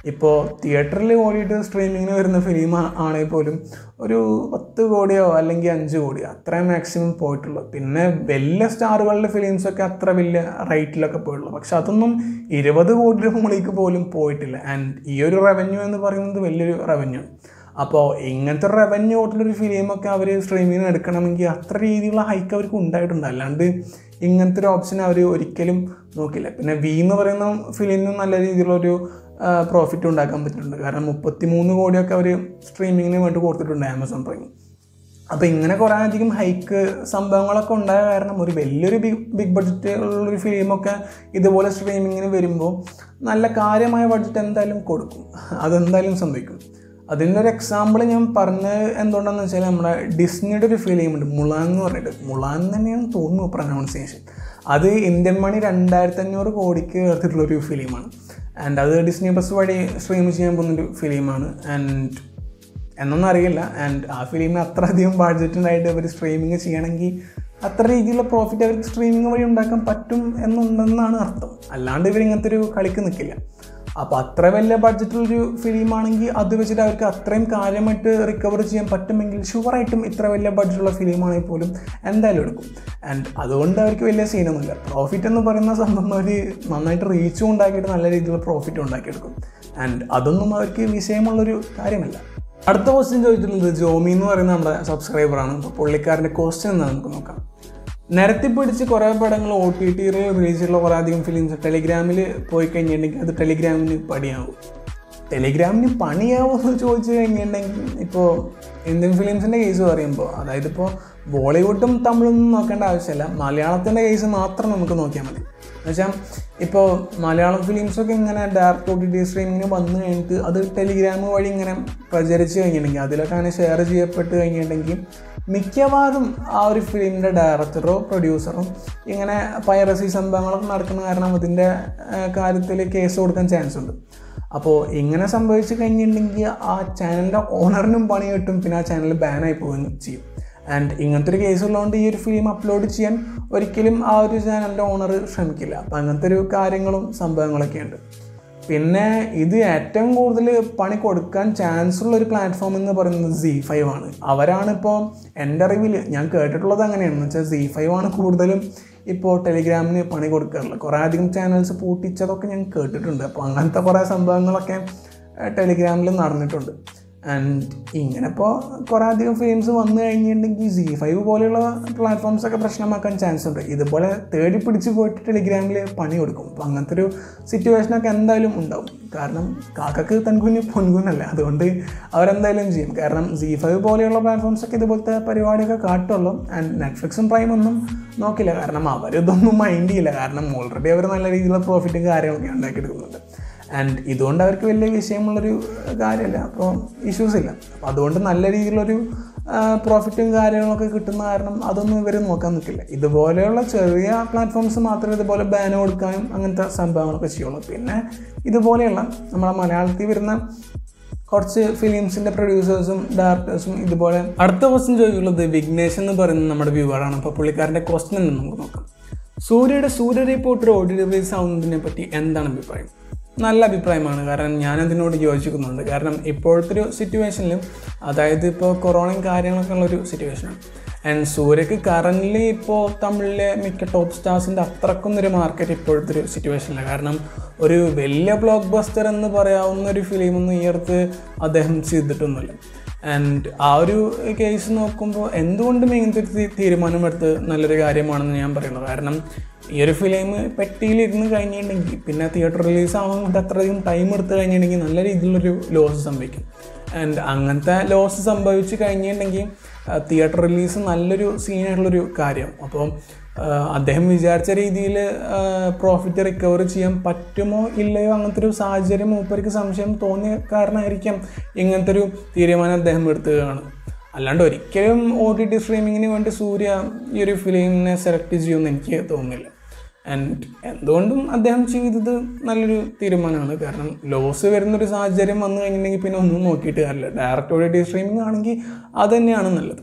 ഇപ്പോൾ തിയേറ്ററിൽ ഓടിയിട്ട് സ്ട്രീമിങ്ങിന് വരുന്ന ഫിലിം ആണെങ്കിൽ പോലും ഒരു പത്ത് കോടിയോ അല്ലെങ്കിൽ അഞ്ച് കോടിയോ അത്രയും മാക്സിമം പോയിട്ടുള്ളൂ പിന്നെ വലിയ സ്റ്റാറുകളുടെ ഫിലിംസൊക്കെ അത്ര വലിയ റേറ്റിലൊക്കെ പോയിട്ടുള്ളൂ പക്ഷെ അതൊന്നും ഇരുപത് കോടിയുടെ മുകളിലേക്ക് പോലും പോയിട്ടില്ല ആൻഡ് ഈ ഒരു റവന്യൂ എന്ന് പറയുന്നത് വലിയൊരു റവന്യൂ അപ്പോൾ ഇങ്ങനത്തെ റവന്യൂ ആയിട്ടുള്ളൊരു ഫിലിമൊക്കെ അവർ സ്ട്രീമിങ്ങിന് എടുക്കണമെങ്കിൽ അത്ര രീതിയിലുള്ള ഹൈക്ക് അവർക്ക് ഉണ്ടായിട്ടുണ്ട് അല്ലാണ്ട് ഇങ്ങനത്തെ ഒരു ഓപ്ഷൻ അവർ ഒരിക്കലും നോക്കില്ല പിന്നെ വി എന്ന് പറയുന്ന ഫിലിമിന് നല്ല രീതിയിലുള്ളൊരു പ്രോഫിറ്റ് ഉണ്ടാക്കാൻ പറ്റുന്നുണ്ട് കാരണം മുപ്പത്തി മൂന്ന് കോടിയൊക്കെ അവർ സ്ട്രീമിങ്ങിന് വേണ്ടി കൊടുത്തിട്ടുണ്ട് ആമസോൺ പ്രൈം അപ്പോൾ ഇങ്ങനെ കുറേ അധികം ഹൈക്ക് സംഭവങ്ങളൊക്കെ ഉണ്ടായ കാരണം ഒരു വലിയൊരു ബിഗ് ബിഗ് ബഡ്ജറ്റ് ഉള്ളൊരു ഫിലിമൊക്കെ ഇതുപോലെ സ്ട്രീമിങ്ങിന് വരുമ്പോൾ നല്ല കാര്യമായ ബഡ്ജറ്റ് എന്തായാലും കൊടുക്കും അതെന്തായാലും സംഭവിക്കും അതിൻ്റെ ഒരു എക്സാമ്പിൾ ഞാൻ പറഞ്ഞത് എന്തുകൊണ്ടാന്ന് വെച്ചാൽ നമ്മുടെ ഡിസ്നിയുടെ ഒരു ഫിലിം ഉണ്ട് മുളാൻ എന്ന് പറഞ്ഞിട്ട് മുളാൻ തന്നെയാണ് തോന്നുന്നു പ്രൊനൗൺസിയേഷൻ അത് ഇന്ത്യൻ മണി രണ്ടായിരത്തി അഞ്ഞൂറ് കോടിക്ക് എടുത്തിട്ടുള്ളൊരു ഫിലിമാണ് ആൻഡ് അത് ഡിസ്നി പ്ലസ് വഴി സ്ട്രീം ചെയ്യാൻ പോകുന്നൊരു ഫിലിമാണ് ആൻഡ് എന്നൊന്നും അറിയില്ല ആൻഡ് ആ ഫിലിമിന് അത്ര അധികം ബഡ്ജറ്റിനായിട്ട് അവർ സ്ട്രീമിങ് ചെയ്യണമെങ്കിൽ അത്ര രീതിയിലുള്ള പ്രോഫിറ്റ് അവർക്ക് സ്ട്രീമിങ് വഴി ഉണ്ടാക്കാൻ പറ്റും എന്നുണ്ടെന്നാണ് അർത്ഥം അല്ലാണ്ട് ഇവർ ഇങ്ങനത്തെ ഒരു കളിക്ക് നിൽക്കില്ല അപ്പോൾ അത്ര വലിയ ബഡ്ജറ്റുള്ളൊരു ഫിലിമാണെങ്കിൽ അത് വെച്ചിട്ട് അവർക്ക് അത്രയും കാര്യമായിട്ട് റിക്കവർ ചെയ്യാൻ പറ്റുമെങ്കിൽ ഷുവറായിട്ടും ഇത്ര വലിയ ബഡ്ജറ്റുള്ള ഫിലിമാണെങ്കിൽ പോലും എന്തായാലും എടുക്കും ആൻഡ് അതുകൊണ്ട് അവർക്ക് വലിയ സീനൊന്നുമില്ല പ്രോഫിറ്റ് എന്ന് പറയുന്ന സംഭവം അവർ നന്നായിട്ട് റീച്ചും ഉണ്ടാക്കിയിട്ട് നല്ല രീതിയിലുള്ള പ്രോഫിറ്റ് ഉണ്ടാക്കിയെടുക്കും ആൻഡ് അതൊന്നും അവർക്ക് വിഷയമുള്ളൊരു കാര്യമല്ല അടുത്ത ക്വസ്റ്റ്യൻ ചോദിച്ചിട്ടുള്ളത് ജോമി എന്ന് പറയുന്ന നമ്മുടെ സബ്സ്ക്രൈബറാണ് അപ്പോൾ പുള്ളിക്കാരൻ്റെ ക്വസ്റ്റ്യൻ എന്താ നമുക്ക് നോക്കാം നിരത്തി പിടിച്ച് കുറേ പടങ്ങൾ ഒ ടി ടിയിൽ റിലീസ് ചെയ്തിട്ടുള്ള കുറേ അധികം ഫിലിംസ് ടെലിഗ്രാമിൽ പോയി കഴിഞ്ഞിട്ടുണ്ടെങ്കിൽ അത് ടെലിഗ്രാമിന് പണിയാവും ടെലിഗ്രാമിന് പണിയാവുമെന്ന് ചോദിച്ചു കഴിഞ്ഞിട്ടുണ്ടെങ്കിൽ ഇപ്പോൾ ഇന്ത്യൻ ഫിലിംസിൻ്റെ കേസ് പറയുമ്പോൾ അതായത് ഇപ്പോൾ ബോളിവുഡും തമിഴൊന്നും നോക്കേണ്ട ആവശ്യമില്ല മലയാളത്തിൻ്റെ കേസ് മാത്രം നമുക്ക് നോക്കിയാൽ മതി എന്നുവെച്ചാൽ ഇപ്പോൾ മലയാളം ഫിലിംസൊക്കെ ഇങ്ങനെ ഡയറക്റ്റ് ഒ ടി ടി സ്ട്രീമിങ്ങിന് വന്നു കഴിഞ്ഞിട്ട് അത് ടെലിഗ്രാം വഴി ഇങ്ങനെ പ്രചരിച്ച് കഴിഞ്ഞിട്ടുണ്ടെങ്കിൽ അതിലൊക്കെ അങ്ങനെ ഷെയർ ചെയ്യപ്പെട്ട് കഴിഞ്ഞിട്ടുണ്ടെങ്കിൽ മിക്കവാറും ആ ഒരു ഫിലിമിൻ്റെ ഡയറക്ടറോ പ്രൊഡ്യൂസറോ ഇങ്ങനെ പൈറസി സംഭവങ്ങളൊക്കെ നടക്കുന്ന കാരണം അതിൻ്റെ കാര്യത്തിൽ കേസ് കൊടുക്കാൻ ചാൻസ് ഉണ്ട് അപ്പോൾ ഇങ്ങനെ സംഭവിച്ചു കഴിഞ്ഞിട്ടുണ്ടെങ്കിൽ ആ ചാനലിൻ്റെ ഓണറിനും പണി കിട്ടും പിന്നെ ആ ചാനൽ ബാനായി പോവുകയും ചെയ്യും ആൻഡ് ഇങ്ങനത്തെ ഒരു കേസ് ഉള്ളതുകൊണ്ട് ഈ ഒരു ഫിലിം അപ്ലോഡ് ചെയ്യാൻ ഒരിക്കലും ആ ഒരു ചാനലിൻ്റെ ഓണർ ശ്രമിക്കില്ല അപ്പോൾ അങ്ങനത്തെ ഒരു കാര്യങ്ങളും സംഭവങ്ങളൊക്കെ ഉണ്ട് പിന്നെ ഇത് ഏറ്റവും കൂടുതൽ പണി കൊടുക്കാൻ ചാൻസ് ഉള്ള ഒരു പ്ലാറ്റ്ഫോം എന്ന് പറയുന്നത് സി ഫൈവ് ആണ് അവരാണിപ്പോൾ എൻ്റെ അറിവിൽ ഞാൻ കേട്ടിട്ടുള്ളത് അങ്ങനെയാണെന്ന് വെച്ചാൽ സി ഫൈവ് ആണ് കൂടുതലും ഇപ്പോൾ ടെലിഗ്രാമിന് പണി കൊടുക്കാറുള്ളത് കുറേ അധികം ചാനൽസ് പൂട്ടിച്ചതൊക്കെ ഞാൻ കേട്ടിട്ടുണ്ട് അപ്പോൾ അങ്ങനത്തെ കുറേ സംഭവങ്ങളൊക്കെ ടെലിഗ്രാമിൽ നടന്നിട്ടുണ്ട് ആൻഡ് ഇങ്ങനെ ഇപ്പോൾ കുറേ അധികം ഫിലിംസ് വന്നു കഴിഞ്ഞിട്ടുണ്ടെങ്കിൽ സി ഫൈവ് പോലെയുള്ള പ്ലാറ്റ്ഫോംസ് ഒക്കെ പ്രശ്നമാക്കാൻ ചാൻസ് ഉണ്ട് ഇതുപോലെ തേടി പിടിച്ച് പോയിട്ട് ടെലിഗ്രാമിൽ പണി കൊടുക്കും അപ്പോൾ അങ്ങനത്തെ ഒരു സിറ്റുവേഷനൊക്കെ എന്തായാലും ഉണ്ടാവും കാരണം കാക്കക്ക് തൻകുഞ്ഞ് പൊൻകുന്നല്ല അതുകൊണ്ട് അവരെന്തായാലും ചെയ്യും കാരണം സി ഫൈവ് പോലെയുള്ള പ്ലാറ്റ്ഫോംസൊക്കെ ഇതുപോലത്തെ പരിപാടിയൊക്കെ കാട്ടുള്ളൂ ആൻഡ് നെറ്റ്ഫ്ലിക്സും പ്രൈമൊന്നും നോക്കില്ല കാരണം അവരിതൊന്നും മൈൻഡ് ചെയ്യില്ല കാരണം ഓൾറെഡി അവർ നല്ല രീതിയിലുള്ള പ്രോഫിറ്റും കാര്യങ്ങളൊക്കെ ഉണ്ടാക്കിയെടുക്കുന്നുണ്ട് ആൻഡ് ഇതുകൊണ്ട് അവർക്ക് വലിയ വിഷയമുള്ളൊരു കാര്യമല്ല അപ്പോൾ ഇഷ്യൂസ് ഇല്ല അപ്പോൾ അതുകൊണ്ട് നല്ല രീതിയിലുള്ളൊരു പ്രോഫിറ്റും കാര്യങ്ങളൊക്കെ കിട്ടുന്ന കാരണം അതൊന്നും ഇവർ നോക്കാൻ നിൽക്കില്ല ഇതുപോലെയുള്ള ചെറിയ പ്ലാറ്റ്ഫോംസ് മാത്രമേ ഇതുപോലെ ബാൻ കൊടുക്കാനും അങ്ങനത്തെ സംഭവങ്ങളൊക്കെ ചെയ്യുള്ളൂ പിന്നെ ഇതുപോലെയുള്ള നമ്മുടെ മലയാളത്തിൽ വരുന്ന കുറച്ച് ഫിലിംസിൻ്റെ പ്രൊഡ്യൂസേഴ്സും ഡയറക്ടേഴ്സും ഇതുപോലെ അടുത്ത ക്വസ്റ്റ്യൻ ചോദിക്കുള്ളത് വിഘ്നേഷ് എന്ന് പറയുന്ന നമ്മുടെ വ്യൂവറാണ് അപ്പോൾ പുള്ളിക്കാരൻ്റെ ക്വസ്റ്റ്യൻ എന്ന് നമുക്ക് നോക്കാം സൂര്യയുടെ സൂര്യ റിപ്പോർട്ടർ ഓഡിയോ റിലീസ് ആവുന്നതിനെ പറ്റി എന്താണ് അഭിപ്രായം നല്ല അഭിപ്രായമാണ് കാരണം ഞാൻ അതിനോട് യോജിക്കുന്നുണ്ട് കാരണം ഇപ്പോഴത്തെ ഒരു സിറ്റുവേഷനിലും അതായത് ഇപ്പോൾ കൊറോണയും കാര്യങ്ങളൊക്കെ ഉള്ളൊരു സിറ്റുവേഷനാണ് ആൻഡ് സൂര്യക്ക് കറൻ്റ്ലി ഇപ്പോൾ തമിഴിലെ മിക്ക ടോപ്പ് സ്റ്റാർസിൻ്റെ അത്രക്കൊന്നും ഒരു മാർക്കറ്റ് ഇപ്പോഴത്തെ ഒരു സിറ്റുവേഷനില്ല കാരണം ഒരു വലിയ ബ്ലോക്ക് ബസ്റ്റർ എന്ന് പറയാവുന്ന ഒരു ഫിലിമൊന്നും ഈ അടുത്ത് അദ്ദേഹം ചെയ്തിട്ടൊന്നുമില്ല ആൻഡ് ആ ഒരു കേസ് നോക്കുമ്പോൾ എന്തുകൊണ്ടും ഇങ്ങനത്തെ ഒരു തീ- തീരുമാനമെടുത്ത് നല്ലൊരു കാര്യമാണെന്ന് ഞാൻ പറയുന്നു കാരണം ഈ ഒരു ഫിലിം പെട്ടിയിലിരുന്ന് കഴിഞ്ഞിട്ടുണ്ടെങ്കിൽ പിന്നെ തിയേറ്റർ റിലീസ് ആവാൻ കൊണ്ട് അത്രയധികം ടൈം എടുത്ത് കഴിഞ്ഞിട്ടുണ്ടെങ്കിൽ നല്ല രീതിയിലുള്ളൊരു ലോസ് സംഭവിക്കും ആൻഡ് അങ്ങനത്തെ ലോസ് സംഭവിച്ച് കഴിഞ്ഞിട്ടുണ്ടെങ്കിൽ തിയേറ്റർ റിലീസ് നല്ലൊരു സീനായിട്ടുള്ളൊരു കാര്യം അപ്പോൾ അദ്ദേഹം വിചാരിച്ച രീതിയിൽ പ്രോഫിറ്റ് റിക്കവർ ചെയ്യാൻ പറ്റുമോ ഇല്ലയോ അങ്ങനത്തെ ഒരു സാഹചര്യം മൂപ്പർക്ക് സംശയം തോന്നിയ കാരണമായിരിക്കാം ഇങ്ങനത്തെ ഒരു തീരുമാനം അദ്ദേഹം എടുത്തുകയാണ് അല്ലാണ്ട് ഒരിക്കലും ഒ ടി ടി സ്ട്രീമിങ്ങിന് വേണ്ടി സൂര്യ ഈ ഒരു ഫിലിമിനെ സെലക്ട് ചെയ്യുമെന്ന് എനിക്ക് തോന്നുന്നില്ല ആൻഡ് എന്തുകൊണ്ടും അദ്ദേഹം ചെയ്തത് നല്ലൊരു തീരുമാനമാണ് കാരണം ലോസ് വരുന്നൊരു സാഹചര്യം വന്നു കഴിഞ്ഞിട്ടുണ്ടെങ്കിൽ പിന്നെ ഒന്നും നോക്കിയിട്ട് കാര്യമില്ല direct O T T streaming ആണെങ്കിൽ അത് തന്നെയാണ് നല്ലത്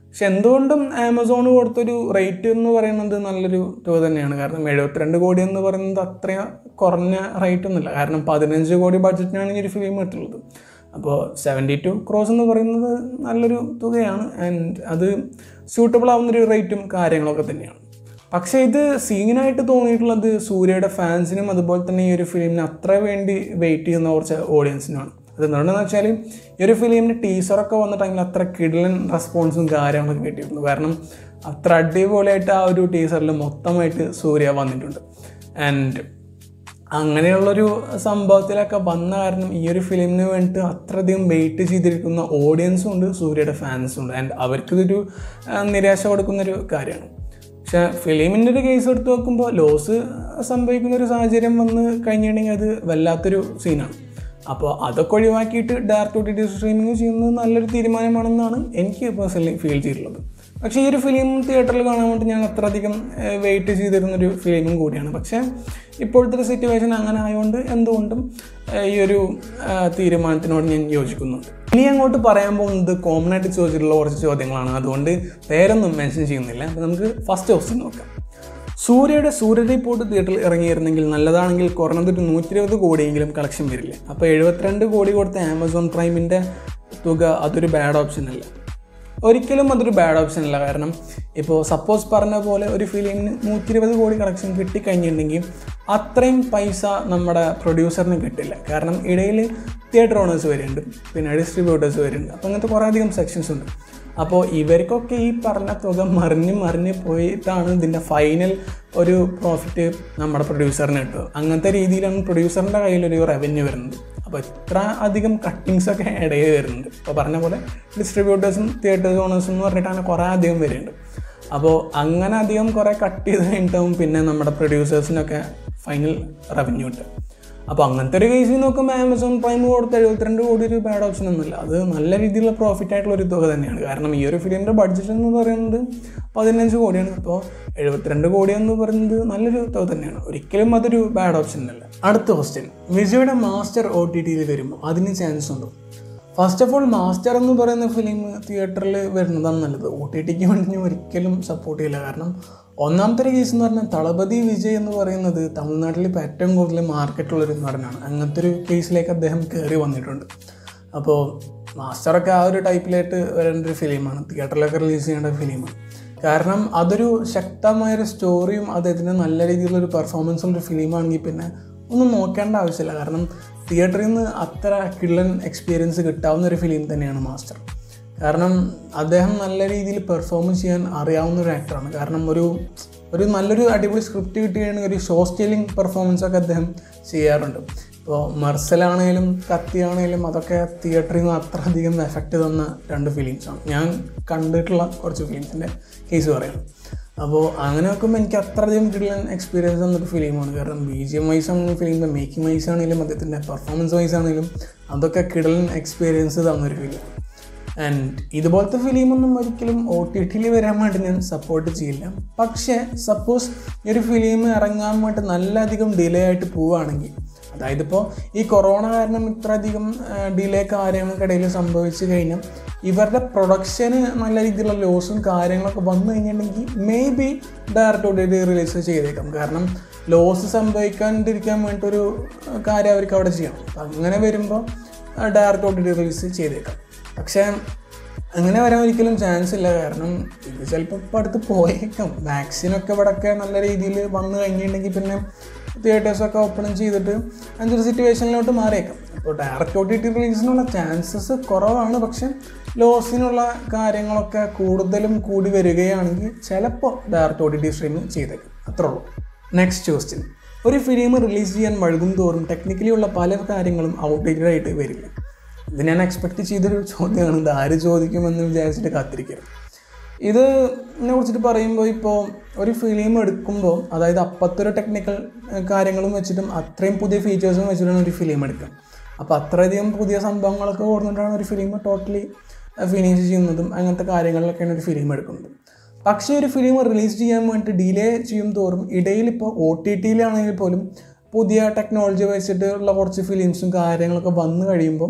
പക്ഷെ എന്തുകൊണ്ടും ആമസോൺ കൊടുത്തൊരു റേറ്റ് എന്ന് പറയുന്നത് നല്ലൊരു തുക തന്നെയാണ് കാരണം എഴുപത്തിരണ്ട് കോടി എന്ന് പറയുന്നത് അത്രയും കുറഞ്ഞ റേറ്റ് ഒന്നുമില്ല കാരണം പതിനഞ്ച് കോടി ബഡ്ജറ്റിനാണ് ഈ ഒരു ഫിലിം ഇട്ടുള്ളത് അപ്പോൾ സെവൻറ്റി ടു ക്രോസ് എന്ന് പറയുന്നത് നല്ലൊരു തുകയാണ് ആൻഡ് അത് സ്യൂട്ടബിൾ ആവുന്നൊരു റേറ്റും കാര്യങ്ങളൊക്കെ തന്നെയാണ് പക്ഷേ ഇത് സീനായിട്ട് തോന്നിയിട്ടുള്ളത് സൂര്യയുടെ ഫാൻസിനും അതുപോലെ തന്നെ ഈ ഒരു ഫിലിമിന് അത്ര വേണ്ടി വെയിറ്റ് ചെയ്യുന്ന കുറച്ച് ഓഡിയൻസിനാണ് അത് എന്തുകൊണ്ടെന്ന് വെച്ചാൽ ഈ ഒരു ഫിലിമിന് ടീസറൊക്കെ വന്ന ടൈമിൽ അത്ര കിടലൻ റെസ്പോൺസും കാര്യങ്ങളൊക്കെ കിട്ടിയിരുന്നു കാരണം അത്ര അടിപൊളിയായിട്ട് ആ ഒരു ടീസറിൽ മൊത്തമായിട്ട് സൂര്യ വന്നിട്ടുണ്ട് ആൻഡ് അങ്ങനെയുള്ളൊരു സംഭവത്തിലൊക്കെ വന്ന കാരണം ഈ ഒരു ഫിലിമിന് വേണ്ടിയിട്ട് അത്രയധികം വെയിറ്റ് ചെയ്തിരിക്കുന്ന ഓഡിയൻസും ഉണ്ട് സൂര്യയുടെ ഫാൻസും ഉണ്ട് ആൻഡ് അവർക്കിതൊരു ആ, നിരാശ കൊടുക്കുന്നൊരു കാര്യമാണ് പക്ഷേ ഫിലിമിൻ്റെ ഒരു കേസ് എടുത്ത് നോക്കുമ്പോൾ ലോസ് സംഭവിക്കുന്ന ഒരു സാഹചര്യം വന്ന് കഴിഞ്ഞിട്ടുണ്ടെങ്കിൽ അത് വല്ലാത്തൊരു സീനാണ് അപ്പോൾ അതൊക്കെ ഒഴിവാക്കിയിട്ട് direct O T T streaming ചെയ്യുന്നത് നല്ലൊരു തീരുമാനമാണെന്നാണ് എനിക്ക് പേഴ്സണലി ഫീൽ ചെയ്തിട്ടുള്ളത് പക്ഷേ ഈ ഒരു ഫിലിം തിയേറ്ററിൽ കാണാൻ വേണ്ടി ഞാൻ അത്രയധികം വെയിറ്റ് ചെയ്തിരുന്നൊരു ഫിലിമും കൂടിയാണ് പക്ഷേ ഇപ്പോഴത്തെ ഒരു സിറ്റുവേഷൻ അങ്ങനെ ആയതുകൊണ്ട് എന്തുകൊണ്ടും ഏഹ്, ഈ ഒരു ആ, തീരുമാനത്തിനോട് ഞാൻ യോജിക്കുന്നുണ്ട് ഇനി അങ്ങോട്ട് പറയാൻ പോകുന്നത് കോമൺ ആയിട്ട് ചോദിച്ചിട്ടുള്ള കുറച്ച് ചോദ്യങ്ങളാണ് അതുകൊണ്ട് പേരൊന്നും മെൻഷൻ ചെയ്യുന്നില്ല അപ്പോൾ നമുക്ക് ഫസ്റ്റ് ക്വസ്റ്റ്യൻ നോക്കാം സൂര്യയുടെ സൂര്യ റിപ്പോർട്ട് തിയേറ്ററിൽ ഇറങ്ങിയിരുന്നെങ്കിൽ നല്ലതാണെങ്കിൽ കുറഞ്ഞതൊരു നൂറ്റി ഇരുപത് കോടിയെങ്കിലും കളക്ഷൻ വരില്ലേ അപ്പോൾ എഴുപത്തിരണ്ട് കോടി കൊടുത്ത ആമസോൺ പ്രൈമിൻ്റെ തുക അതൊരു ബാഡ് ഓപ്ഷൻ അല്ല ഒരിക്കലും അതൊരു ബാഡ് ഓപ്ഷൻ അല്ല കാരണം ഇപ്പോൾ സപ്പോസ് പറഞ്ഞ പോലെ ഒരു ഫിലിമിന് നൂറ്റി ഇരുപത് കോടി കളക്ഷൻ കിട്ടിക്കഴിഞ്ഞിട്ടുണ്ടെങ്കിൽ അത്രയും പൈസ നമ്മുടെ പ്രൊഡ്യൂസറിന് കിട്ടില്ല കാരണം ഇടയിൽ തിയേറ്റർ ഓണേഴ്സ് വരുന്നുണ്ട് പിന്നെ ഡിസ്ട്രിബ്യൂട്ടേഴ്സ് വരുന്നുണ്ട് അപ്പോൾ അങ്ങനത്തെ കുറേ അധികം സെക്ഷൻസ് ഉണ്ട് അപ്പോൾ ഇവർക്കൊക്കെ ഈ പറഞ്ഞ തുക മറിഞ്ഞ് മറിഞ്ഞ് പോയിട്ടാണ് ഇതിൻ്റെ ഫൈനൽ ഒരു പ്രോഫിറ്റ് നമ്മുടെ പ്രൊഡ്യൂസറിന് കിട്ടുക അങ്ങനത്തെ രീതിയിലാണ് പ്രൊഡ്യൂസറിൻ്റെ കയ്യിലൊരു റവന്യൂ വരുന്നത് അപ്പോൾ ഇത്ര അധികം കട്ടിങ്സ് ഒക്കെ ഇടയിൽ വരുന്നുണ്ട് ഇപ്പോൾ പറഞ്ഞ പോലെ ഡിസ്ട്രിബ്യൂട്ടേഴ്സും തിയേറ്റേഴ്സ് ഓണേഴ്സും എന്ന് പറഞ്ഞിട്ടാണ് കുറേ അധികം വരുന്നുണ്ട് അപ്പോൾ അങ്ങനെ അധികം കുറേ കട്ട് ചെയ്ത് കഴിഞ്ഞിട്ടാവും പിന്നെ നമ്മുടെ പ്രൊഡ്യൂസേഴ്സിനൊക്കെ ഫൈനൽ റവന്യൂ കിട്ടുക അപ്പോൾ അങ്ങനത്തെ ഒരു കേസിൽ നോക്കുമ്പോൾ ആമസോൺ പ്രൈം കൊടുത്ത എഴുപത്തിരണ്ട് കോടി ഒരു ബാഡ് ഓപ്ഷൻ ഒന്നുമില്ല അത് നല്ല രീതിയിലുള്ള പ്രോഫിറ്റ് ആയിട്ടുള്ള ഒരു തുക തന്നെയാണ് കാരണം ഈ ഒരു ഫിലിമിൻ്റെ ബഡ്ജറ്റ് എന്ന് പറയുന്നത് പതിനഞ്ച് കോടിയാണ് അപ്പോൾ എഴുപത്തിരണ്ട് കോടി എന്ന് പറയുന്നത് നല്ലൊരു തുക തന്നെയാണ് ഒരിക്കലും അതൊരു ബാഡ് ഓപ്ഷൻ അല്ല അടുത്ത ക്വസ്റ്റ്യൻ വിജയുടെ മാസ്റ്റർ ഒ ടി ടിയിൽ വരുമ്പോൾ അതിന് ചാൻസ് ഉണ്ടോ ഫസ്റ്റ് ഓഫ് ഓൾ മാസ്റ്റർ എന്ന് പറയുന്ന ഫിലിം തിയേറ്ററിൽ വരുന്നതാണ് നല്ലത് ഒ ടി ടിക്ക് വേണ്ടി ഞാൻ ഒരിക്കലും സപ്പോർട്ട് ചെയ്യില്ല കാരണം ഒന്നാമത്തെ ഒരു കേസ് എന്ന് പറഞ്ഞാൽ തളപതി വിജയ് എന്ന് പറയുന്നത് തമിഴ്നാട്ടിൽ ഇപ്പോൾ ഏറ്റവും കൂടുതൽ മാർക്കറ്റുള്ളൊരു നടനാണ് അങ്ങനത്തെ ഒരു കേസിലേക്ക് അദ്ദേഹം കയറി വന്നിട്ടുണ്ട് അപ്പോൾ മാസ്റ്ററൊക്കെ ആ ഒരു ടൈപ്പിലായിട്ട് വരേണ്ട ഒരു ഫിലിമാണ് തിയേറ്ററിലൊക്കെ റിലീസ് ചെയ്യേണ്ട ഫിലിമാണ് കാരണം അതൊരു ശക്തമായൊരു സ്റ്റോറിയും അദ്ദേഹത്തിന് നല്ല രീതിയിലുള്ളൊരു പെർഫോമൻസും ഒരു ഫിലിമാണെങ്കിൽ പിന്നെ ഒന്നും നോക്കേണ്ട ആവശ്യമില്ല കാരണം തിയേറ്ററിൽ നിന്ന് അത്ര കിള്ളൻ എക്സ്പീരിയൻസ് കിട്ടാവുന്ന ഒരു ഫിലിം തന്നെയാണ് മാസ്റ്റർ കാരണം അദ്ദേഹം നല്ല രീതിയിൽ പെർഫോം ചെയ്യാൻ അറിയാവുന്ന ഒരു ആക്ടറാണ് കാരണം ഒരു ഒരു നല്ലൊരു അടിപൊളി സ്ക്രിപ്റ്റ് കിട്ടുകയാണെങ്കിൽ ഒരു ഷോ സ്റ്റീലിംഗ് പെർഫോമൻസ് ഒക്കെ അദ്ദേഹം ചെയ്യാറുണ്ട് ഇപ്പോൾ മെർസലാണേലും കത്തിയാണേലും അതൊക്കെ തിയേറ്ററിൽ നിന്ന് അത്ര അധികം എഫക്റ്റ് തന്ന രണ്ട് ഫിലിംസാണ് ഞാൻ കണ്ടിട്ടുള്ള കുറച്ച് ഫിലിംസിൻ്റെ കേസ് പറയുന്നത് അപ്പോൾ അങ്ങനെ നോക്കുമ്പോൾ എനിക്ക് അത്രയധികം കിട്ടുന്ന എക്സ്പീരിയൻസ് തന്നൊരു ഫിലിമാണ് കാരണം ബി ജി എം വൈസ് ആണെങ്കിലും ഫിലിമിൻ്റെ മേക്കിംഗ് വൈസ് ആണെങ്കിലും അദ്ദേഹത്തിൻ്റെ പെർഫോമൻസ് വൈസ് ആണെങ്കിലും അതൊക്കെ കിടലൻ എക്സ്പീരിയൻസ് തന്നൊരു ഫിലിം ആൻഡ് ഇതുപോലത്തെ ഫിലിമൊന്നും ഒരിക്കലും ഒ ടി ടിയിൽ വരാൻ വേണ്ടി ഞാൻ സപ്പോർട്ട് ചെയ്യില്ല പക്ഷേ സപ്പോസ് ഈ ഒരു ഫിലിം ഇറങ്ങാൻ വേണ്ടി നല്ലധികം ഡിലേ ആയിട്ട് പോവുകയാണെങ്കിൽ അതായത് ഇപ്പോൾ ഈ കൊറോണ കാരണം ഇത്രയധികം ഡിലേ കാര്യങ്ങൾക്കിടയിൽ സംഭവിച്ചു കഴിഞ്ഞാൽ ഇവരുടെ പ്രൊഡക്ഷന് നല്ല രീതിയിലുള്ള ലോസും കാര്യങ്ങളൊക്കെ വന്നു കഴിഞ്ഞിട്ടുണ്ടെങ്കിൽ maybe direct O T T release ചെയ്തേക്കാം കാരണം ലോസ് സംഭവിക്കാണ്ടിരിക്കാൻ വേണ്ടിയിട്ടൊരു കാര്യം അവർക്ക് അവിടെ ചെയ്യണം അപ്പം അങ്ങനെ വരുമ്പോൾ direct O T T release ചെയ്തേക്കാം പക്ഷേ അങ്ങനെ വരാൻ ഒരിക്കലും ചാൻസ് ഇല്ല കാരണം ഇത് ചിലപ്പോൾ ഇപ്പോൾ അടുത്ത് പോയേക്കാം വാക്സിനൊക്കെ ഇവിടെയൊക്കെ നല്ല രീതിയിൽ വന്നു കഴിഞ്ഞിട്ടുണ്ടെങ്കിൽ പിന്നെ തിയേറ്റേഴ്സൊക്കെ ഓപ്പൺ ചെയ്തിട്ട് അങ്ങനത്തെ സിറ്റുവേഷനിലോട്ട് മാറിയേക്കാം അപ്പോൾ ഡയറക്റ്റ് ഒ ടി ടി റിലീസിനുള്ള ചാൻസസ് കുറവാണ് പക്ഷെ ലോസിനുള്ള കാര്യങ്ങളൊക്കെ കൂടുതലും കൂടി വരികയാണെങ്കിൽ ചിലപ്പോൾ direct O T T stream ചെയ്തേക്കാം അത്രേ ഉള്ളൂ നെക്സ്റ്റ് ക്വസ്റ്റ്യൻ ഒരു ഫിലിം റിലീസ് ചെയ്യാൻ വഴുകും തോറും ടെക്നിക്കലി ഉള്ള പല കാര്യങ്ങളും ഔട്ട്ഡേറ്റഡ് ആയിട്ട് വരില്ല ഇത് ഞാൻ എക്സ്പെക്ട് ചെയ്തൊരു ചോദ്യമാണ് ഇത് ആര് ചോദിക്കുമെന്ന് വിചാരിച്ചിട്ട് കാത്തിരിക്കരുത് ഇത് ഇതിനെ കുറിച്ചിട്ട് പറയുമ്പോൾ ഇപ്പോൾ ഒരു ഫിലിം എടുക്കുമ്പോൾ അതായത് അപ്പത്തെ ഒരു ടെക്നിക്കൽ കാര്യങ്ങളും വെച്ചിട്ടും അത്രയും പുതിയ ഫീച്ചേഴ്സും വെച്ചിട്ടാണ് ഒരു ഫിലിം എടുക്കുക അപ്പോൾ അത്രയധികം പുതിയ സംഭവങ്ങളൊക്കെ ഓർന്നിട്ടാണ് ഒരു ഫിലിം ടോട്ടലി ഫിനിഷ് ചെയ്യുന്നതും അങ്ങനത്തെ കാര്യങ്ങളിലൊക്കെയാണ് ഒരു ഫിലിം എടുക്കുന്നത് പക്ഷേ ഒരു ഫിലിം റിലീസ് ചെയ്യാൻ വേണ്ടി ഡിലേ ചെയ്യും തോറും ഇടയിൽ ഇപ്പോൾ ഒ ടി ടിയിലാണെങ്കിൽ പോലും പുതിയ ടെക്നോളജി വെച്ചിട്ടുള്ള കുറച്ച് ഫിലിംസും കാര്യങ്ങളൊക്കെ വന്നു കഴിയുമ്പോൾ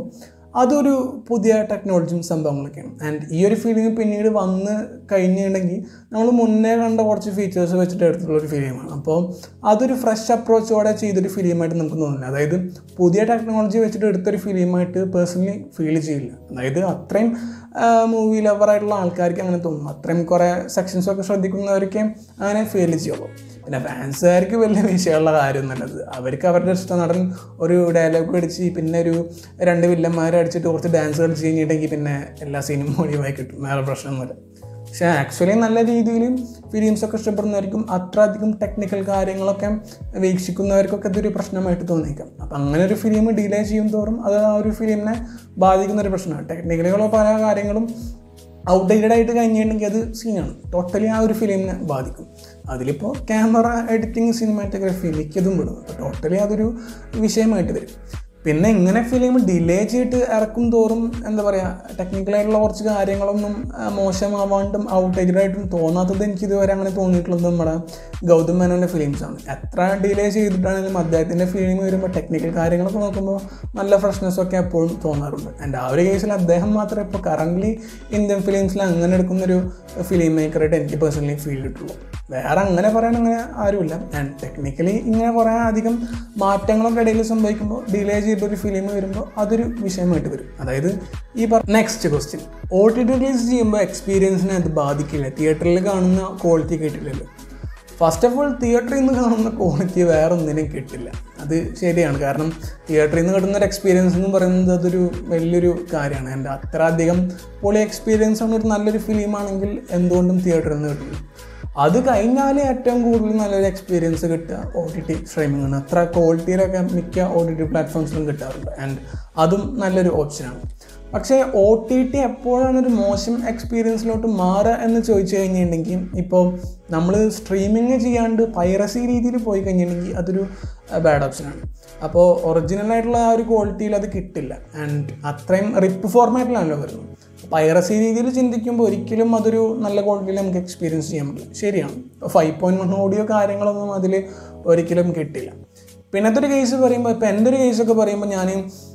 അതൊരു പുതിയ ടെക്നോളജിയും സംഭവങ്ങളൊക്കെയാണ് ആൻഡ് ഈ ഒരു ഫീലിംഗ് പിന്നീട് വന്ന് കഴിഞ്ഞിട്ടുണ്ടെങ്കിൽ നമ്മൾ മുന്നേ കണ്ട കുറച്ച് ഫീച്ചേഴ്സ് വെച്ചിട്ട് എടുത്തിട്ടുള്ള ഒരു ഫിലിമാണ് അപ്പോൾ അതൊരു ഫ്രഷ് അപ്രോച്ചോടെ ചെയ്തൊരു ഫിലിമായിട്ട് നമുക്ക് തോന്നില്ല അതായത് പുതിയ ടെക്നോളജി വെച്ചിട്ട് എടുത്തൊരു ഫിലിമായിട്ട് പേഴ്സണലി ഫീൽ ചെയ്യില്ല അതായത് അത്രയും മൂവി ലവറായിട്ടുള്ള ആൾക്കാർക്ക് അങ്ങനെ തോന്നും അത്രയും കുറേ സെക്ഷൻസൊക്കെ ശ്രദ്ധിക്കുന്നവർക്ക് അങ്ങനെ ഫീൽ ചെയ്യുള്ളൂ പിന്നെ ഫാൻസുകാർക്ക് വലിയ വിഷയമുള്ള കാര്യമൊന്നുമല്ലത് അവർക്ക് അവരുടെ ഇഷ്ട നടൻ ഒരു ഡയലോഗ് അടിച്ച് പിന്നെ ഒരു രണ്ട് വില്ലന്മാരെ അടിച്ചിട്ട് കുറച്ച് ഡാൻസ് കളിച്ച് കഴിഞ്ഞിട്ടുണ്ടെങ്കിൽ പിന്നെ എല്ലാ സീനും ഒഴിവായി കിട്ടും വേറെ പ്രശ്നമൊന്നുമില്ല പക്ഷേ ആക്ച്വലി നല്ല രീതിയിൽ ഫിലിംസൊക്കെ ഇഷ്ടപ്പെടുന്നവർക്കും അത്ര അധികം ടെക്നിക്കൽ കാര്യങ്ങളൊക്കെ വീക്ഷിക്കുന്നവർക്കൊക്കെ ഇതൊരു പ്രശ്നമായിട്ട് തോന്നിയേക്കാം അപ്പം അങ്ങനെ ഒരു ഫിലിം ഡിലേ ചെയ്യും തോറും അത് ആ ഒരു ഫിലിമിനെ ബാധിക്കുന്ന ഒരു പ്രശ്നമാണ് ടെക്നിക്കലുകളോ പല കാര്യങ്ങളും ഔട്ട്ഡേറ്റഡ് ആയിട്ട് കഴിഞ്ഞിട്ടുണ്ടെങ്കിൽ അത് സീനാണ് ടോട്ടലി ആ ഒരു ഫിലിമിനെ ബാധിക്കും അതിലിപ്പോൾ ക്യാമറ എഡിറ്റിംഗ് സിനിമാറ്റോഗ്രഫി മിക്കതും വിടും അപ്പോൾ ടോട്ടലി അതൊരു വിഷയമായിട്ട് വരും പിന്നെ ഇങ്ങനെ ഫിലിം ഡിലേ ചെയ്തിട്ട് ഇറക്കും തോറും എന്താ പറയുക ടെക്നിക്കലായിട്ടുള്ള കുറച്ച് കാര്യങ്ങളൊന്നും ആ, മോശമാവാണ്ടും ഔട്ട്ഡേറ്റഡ് ആയിട്ടും തോന്നാത്തത് എനിക്ക് ഇതുവരെ അങ്ങനെ തോന്നിയിട്ടുള്ളത് നമ്മുടെ ഗൗതം മേനോൻ്റെ ഫിലിംസാണ് എത്ര ഡിലേ ചെയ്തിട്ടാണെങ്കിലും അദ്ദേഹത്തിൻ്റെ ഫിലിം വരുമ്പോൾ ടെക്നിക്കൽ കാര്യങ്ങളൊക്കെ നോക്കുമ്പോൾ നല്ല ഫ്രഷ്നെസ് ഒക്കെ എപ്പോഴും തോന്നാറുണ്ട് ആൻഡ് ആ ഒരു കേസിൽ അദ്ദേഹം മാത്രമേ ഇപ്പോൾ കറൻ്റ്ലി ഇന്ത്യൻ ഫിലിംസിൽ അങ്ങനെ എടുക്കുന്നൊരു ഫിലിം മേക്കറായിട്ട് എനിക്ക് പേഴ്സണലി ഫീൽ ചെയ്തിട്ടുള്ളൂ വേറെ അങ്ങനെ പറയാൻ അങ്ങനെ ആരുമില്ല ആൻഡ് ടെക്നിക്കലി ഇങ്ങനെ കുറേ അധികം മാറ്റങ്ങളൊക്കെ ഇടയിൽ സംഭവിക്കുമ്പോൾ ഡിലേ ചെയ്തൊരു ഫിലിം വരുമ്പോൾ അതൊരു വിഷയമായിട്ട് വരും അതായത് ഈ പറ next question O T T release ചെയ്യുമ്പോൾ എക്സ്പീരിയൻസിനെ അത് ബാധിക്കില്ല തിയേറ്ററിൽ കാണുന്ന ക്വാളിറ്റി കിട്ടില്ലല്ലോ ഫസ്റ്റ് ഓഫ് ഓൾ തിയേറ്ററിൽ നിന്ന് കാണുന്ന ക്വാളിറ്റി വേറെ ഒന്നിനും കിട്ടില്ല അത് ശരിയാണ് കാരണം തിയേറ്ററിൽ നിന്ന് കിട്ടുന്ന ഒരു എക്സ്പീരിയൻസ് എന്ന് പറയുന്നത് അതൊരു വലിയൊരു കാര്യമാണ് എൻ്റെ അത്ര അധികം പൊളി എക്സ്പീരിയൻസ് ആണ് ഒരു നല്ലൊരു ഫിലിമാണെങ്കിൽ എന്തുകൊണ്ടും തിയേറ്ററിൽ നിന്ന് കിട്ടില്ല അത് കഴിഞ്ഞാൽ ഏറ്റവും കൂടുതൽ നല്ലൊരു എക്സ്പീരിയൻസ് കിട്ടുക ഒ ടി ടി സ്ട്രീമിംഗ് ആണ് അത്ര ക്വാളിറ്റിയിലൊക്കെ മിക്ക ഒ ടി ടി പ്ലാറ്റ്ഫോംസിലും കിട്ടാറുണ്ട് ആൻഡ് അതും നല്ലൊരു ഓപ്ഷനാണ് പക്ഷേ ഒ ടി ടി എപ്പോഴാണ് ഒരു മോശം എക്സ്പീരിയൻസിലോട്ട് മാറുക എന്ന് ചോദിച്ചു കഴിഞ്ഞിട്ടുണ്ടെങ്കിൽ ഇപ്പോൾ നമ്മൾ സ്ട്രീമിങ് ചെയ്യാണ്ട് പൈറസി രീതിയിൽ പോയി കഴിഞ്ഞിട്ടുണ്ടെങ്കിൽ അതൊരു ബാഡ് ഓപ്ഷനാണ് അപ്പോൾ ഒറിജിനൽ ആയിട്ടുള്ള ആ ഒരു ക്വാളിറ്റിയിൽ അത് കിട്ടില്ല ആൻഡ് അത്രയും റിപ്പ് ഫോർമാറ്റിലാണല്ലോ വരുന്നത് പൈറസി രീതിയിൽ ചിന്തിക്കുമ്പോൾ ഒരിക്കലും അതൊരു നല്ല ക്വാളിറ്റിയിൽ നമുക്ക് എക്സ്പീരിയൻസ് ചെയ്യാൻ പറ്റില്ല ശരിയാണ് ഇപ്പോൾ ഫൈവ് പോയിൻറ്റ് വൺ ഓഡിയോ കാര്യങ്ങളൊന്നും അതിൽ ഒരിക്കലും കിട്ടില്ല പിന്നത്തെ ഒരു കേസ് പറയുമ്പോൾ ഇപ്പോൾ എൻ്റെ ഒരു കേസൊക്കെ പറയുമ്പോൾ ഞാൻ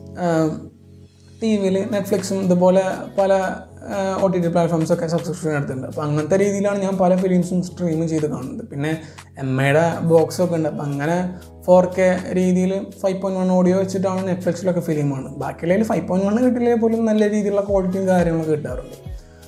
ടി വിയിൽ നെറ്റ്ഫ്ലിക്സും ഇതുപോലെ പല ഒ ടി ടി പ്ലാറ്റ്ഫോംസൊക്കെ സബ്സ്ക്രിപ്ഷൻ എടുത്തിട്ടുണ്ട് അപ്പോൾ അങ്ങനത്തെ രീതിയിലാണ് ഞാൻ പല ഫിലിംസും സ്ട്രീം ചെയ്ത് കാണുന്നത് പിന്നെ എം എയുടെ ബോക്സൊക്കെ ഉണ്ട് അപ്പോൾ അങ്ങനെ ഫോർ കെ രീതിയിൽ ഫൈവ് പോയിൻറ്റ് വൺ ഓഡിയോ വെച്ചിട്ടാണ് നെറ്റ്ഫ്ലിക്സിലൊക്കെ ഫിലിമാണ് ബാക്കിയുള്ളതിൽ ഫൈവ് പോയിൻറ്റ് വൺ കിട്ടില്ലെങ്കിൽ പോലും നല്ല രീതിയിലുള്ള ക്വാളിറ്റിയും കാര്യങ്ങളൊക്കെ കിട്ടാറുണ്ട്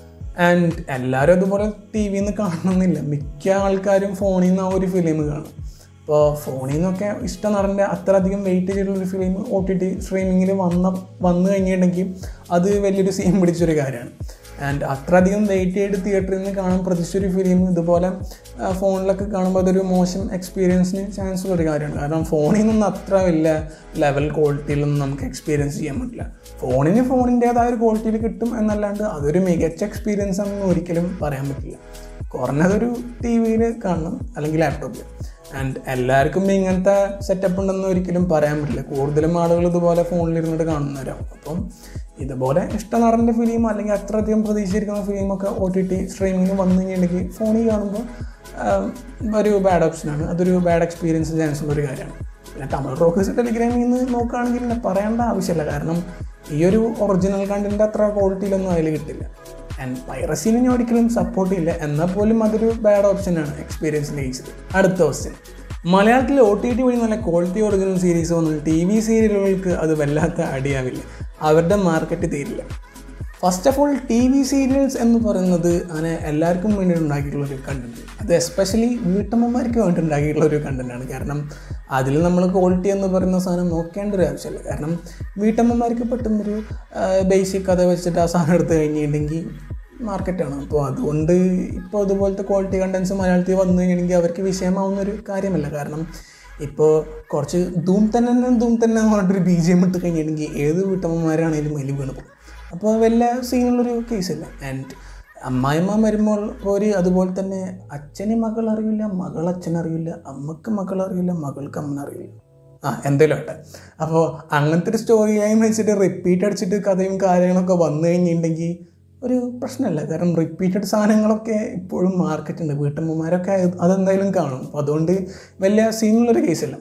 ആൻഡ് എല്ലാവരും അതുപോലെ ടി വിയിൽ നിന്ന് കാണണമെന്നില്ല മിക്ക ആൾക്കാരും ഫോണിൽ നിന്ന് ആ ഒരു ഫിലിം കാണും അപ്പോൾ ഫോണിൽ നിന്നൊക്കെ ഇഷ്ട നടൻ്റെ അത്ര അധികം വെയിറ്റ് ചെയ്തിട്ടുള്ളൊരു ഫിലിം ഒ ടി ടി സ്ട്രീമിങ്ങിൽ വന്ന വന്നു കഴിഞ്ഞിട്ടുണ്ടെങ്കിൽ അത് വലിയൊരു സീൻ പിടിച്ചൊരു കാര്യമാണ് ആൻഡ് അത്ര അധികം വെയിറ്റ് ചെയ്ത് തിയേറ്ററിൽ നിന്ന് കാണാൻ പ്രതീക്ഷിച്ചൊരു ഫിലിം ഇതുപോലെ ആ, ഫോണിലൊക്കെ കാണുമ്പോൾ അതൊരു മോശം എക്സ്പീരിയൻസിന് ചാൻസ് ഉള്ളൊരു കാര്യമാണ് കാരണം ഫോണിൽ നിന്നും അത്ര വലിയ ലെവൽ ക്വാളിറ്റിയിലൊന്നും നമുക്ക് എക്സ്പീരിയൻസ് ചെയ്യാൻ പറ്റില്ല ഫോണിന് ഫോണിൻ്റേതായ ഒരു ക്വാളിറ്റിയിൽ കിട്ടും എന്നല്ലാണ്ട് അതൊരു മികച്ച എക്സ്പീരിയൻസ് ആണെന്ന് ഒരിക്കലും പറയാൻ പറ്റില്ല കുറഞ്ഞതൊരു ടി വിയിൽ കാണണം അല്ലെങ്കിൽ ലാപ്ടോപ്പിൽ ആൻഡ് എല്ലാവർക്കും ഇങ്ങനത്തെ സെറ്റപ്പ് ഉണ്ടെന്ന് ഒരിക്കലും പറയാൻ പറ്റില്ല കൂടുതലും ആളുകൾ ഇതുപോലെ ഫോണിലിരുന്നിട്ട് കാണുന്നവരാവും അപ്പം ഇതുപോലെ ഇഷ്ട നടൻ്റെ ഫിലിം അല്ലെങ്കിൽ അത്രയധികം പ്രതീക്ഷിച്ചിരിക്കുന്ന ഫിലിമൊക്കെ ഒ ടി ടി സ്ട്രീമിങ്ങിന് വന്നു കഴിഞ്ഞിട്ടുണ്ടെങ്കിൽ ഫോണിൽ കാണുമ്പോൾ ആഹ്, ഒരു ബാഡ് ഓപ്ഷനാണ് അതൊരു ബാഡ് എക്സ്പീരിയൻസ് ചാൻസ് ഉള്ള ഒരു കാര്യമാണ് പിന്നെ തമിഴ് റോക്കേഴ്സ് ടെലിഗ്രാമിൽ നിന്ന് നോക്കുകയാണെങ്കിൽ പിന്നെ പറയേണ്ട ആവശ്യമില്ല കാരണം ഈ ഒരു ഒറിജിനൽ കണ്ടന്റ് അത്ര ക്വാളിറ്റിയിലൊന്നും അതിൽ കിട്ടില്ല ആൻഡ് പൈറസിനെ ഞാൻ ഒരിക്കലും സപ്പോർട്ട് ചെയ്യില്ല എന്നാൽ പോലും അതൊരു ബാഡ് ഓപ്ഷനാണ് എക്സ്പീരിയൻസിൻ്റെ കേസിൽ അടുത്ത ക്വസ്റ്റ്യൻ മലയാളത്തിൽ ഒ ടി ടി വഴി നല്ല ക്വാളിറ്റി ഒറിജിനൽ സീരീസ് വന്നാൽ ടി വി സീരിയലുകൾക്ക് അത് വല്ലാത്ത അടിയാവില്ല അവരുടെ മാർക്കറ്റ് തീരില്ല first of all T V serials എന്ന് പറയുന്നത് അങ്ങനെ എല്ലാവർക്കും വേണ്ടി ഉണ്ടാക്കിയിട്ടുള്ള ഒരു കണ്ടന്റ് അത് എസ്പെഷ്യലി വീട്ടമ്മമാർക്ക് വേണ്ടി ഉണ്ടാക്കിയിട്ടുള്ള ഒരു കണ്ടന്റാണ് കാരണം അതിൽ നമ്മൾ ക്വാളിറ്റി എന്ന് പറയുന്ന സാധനം നോക്കേണ്ട ഒരു ആവശ്യമില്ല കാരണം വീട്ടമ്മമാർക്ക് പെട്ടെന്നൊരു ബേസിക് കഥ വെച്ചിട്ട് ആ സാധനം എടുത്ത് കഴിഞ്ഞിട്ടുണ്ടെങ്കിൽ മാർക്കറ്റാണ് അപ്പോൾ അതുകൊണ്ട് ഇപ്പോൾ ഇതുപോലത്തെ ക്വാളിറ്റി കണ്ടൻസ് മലയാളത്തിൽ വന്നു കഴിഞ്ഞിട്ടുണ്ടെങ്കിൽ അവർക്ക് വിഷയമാവുന്ന ഒരു കാര്യമല്ല കാരണം ഇപ്പോൾ കുറച്ച് ധൂം തന്നെ ധൂം തന്നെ എന്ന് പറഞ്ഞിട്ടൊരു ബി ജി എം ഇട്ട് കഴിഞ്ഞിട്ടുണ്ടെങ്കിൽ ഏത് വീട്ടമ്മമാരാണേലും അതിൽ വീണ് പോകും അപ്പോൾ വലിയ സീനുള്ളൊരു കേസില്ല ആൻഡ് അമ്മായിമ്മ വരുമ്പോൾ ഒരു അതുപോലെ തന്നെ അച്ഛന് മകൾ അറിയില്ല മകൾ അച്ഛൻ അറിയില്ല അമ്മക്ക് മകൾ അറിയില്ല മകൾക്ക് അമ്മ അറിയില്ല ആ എന്തെങ്കിലും ആട്ടെ അപ്പോൾ അങ്ങനത്തെ ഒരു സ്റ്റോറി ലൈൻ വെച്ചിട്ട് റിപ്പീറ്റ് അടിച്ചിട്ട് കഥയും കാര്യങ്ങളൊക്കെ വന്നു കഴിഞ്ഞിട്ടുണ്ടെങ്കിൽ ഒരു പ്രശ്നമല്ല കാരണം റിപ്പീറ്റഡ് സാധനങ്ങളൊക്കെ ഇപ്പോഴും മാർക്കറ്റ് ഉണ്ട് വീട്ടമ്മമാരൊക്കെ അത് അതെന്തായാലും കാണും അപ്പോൾ അതുകൊണ്ട് വലിയ സീനുള്ളൊരു കേസല്ല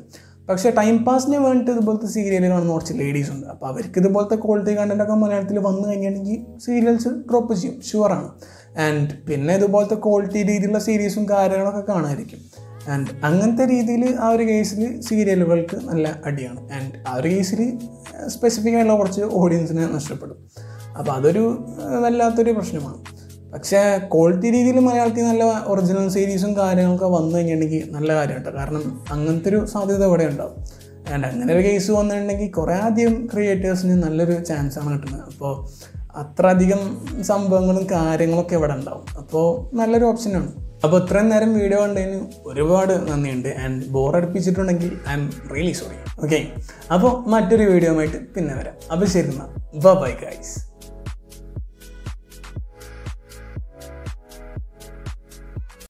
പക്ഷേ ടൈം പാസിന് വേണ്ടിയിട്ട് ഇതുപോലത്തെ സീരിയൽ കാണുന്ന കുറച്ച് ലേഡീസ് ഉണ്ട് അപ്പോൾ അവർക്ക് ഇതുപോലത്തെ ക്വാളിറ്റി കണ്ടൻ്റ് ഒക്കെ മലയാളത്തിൽ വന്നു കഴിഞ്ഞിട്ടുണ്ടെങ്കിൽ സീരിയൽസ് ഡ്രോപ്പ് ചെയ്യും ഷുവറാണ് ആൻഡ് പിന്നെ ഇതുപോലത്തെ ക്വാളിറ്റി രീതിയിലുള്ള സീരീസും കാര്യങ്ങളൊക്കെ കാണാമായിരിക്കും ആൻഡ് അങ്ങനത്തെ രീതിയിൽ ആ ഒരു കേസിൽ സീരിയലുകൾക്ക് നല്ല അടിയാണ് ആൻഡ് ആ ഒരു കേസിൽ സ്പെസിഫിക് ആയിട്ടുള്ള കുറച്ച് ഓഡിയൻസിനെ നഷ്ടപ്പെടും അപ്പോൾ അതൊരു ഏഹ്, വല്ലാത്തൊരു പ്രശ്നമാണ് പക്ഷേ ക്വാളിറ്റി രീതിയിൽ മലയാളത്തിൽ നല്ല ഒറിജിനൽ സീരീസും കാര്യങ്ങളൊക്കെ വന്നു കഴിഞ്ഞിട്ടുണ്ടെങ്കിൽ നല്ല കാര്യം കേട്ടോ കാരണം അങ്ങനത്തെ ഒരു സാധ്യത ഇവിടെ ഉണ്ടാവും ആൻഡ് അങ്ങനെ ഒരു കേസ് വന്നിട്ടുണ്ടെങ്കിൽ കുറേ അധികം ക്രിയേറ്റേഴ്സിന് നല്ലൊരു ചാൻസാണ് കിട്ടുന്നത് അപ്പോൾ അത്ര അധികം സംഭവങ്ങളും കാര്യങ്ങളൊക്കെ ഇവിടെ ഉണ്ടാവും അപ്പോൾ നല്ലൊരു ഓപ്ഷനാണ് അപ്പോൾ ഇത്രയും നേരം വീഡിയോ കണ്ടതിന് ഒരുപാട് നന്ദിയുണ്ട് ആൻഡ് ബോർ അടുപ്പിച്ചിട്ടുണ്ടെങ്കിൽ I'm really sorry okay അപ്പോൾ മറ്റൊരു വീഡിയോ ആയിട്ട് പിന്നെ വരാം അപ്പോൾ ശരി എന്നാൽ ബൈ ഗൈസ്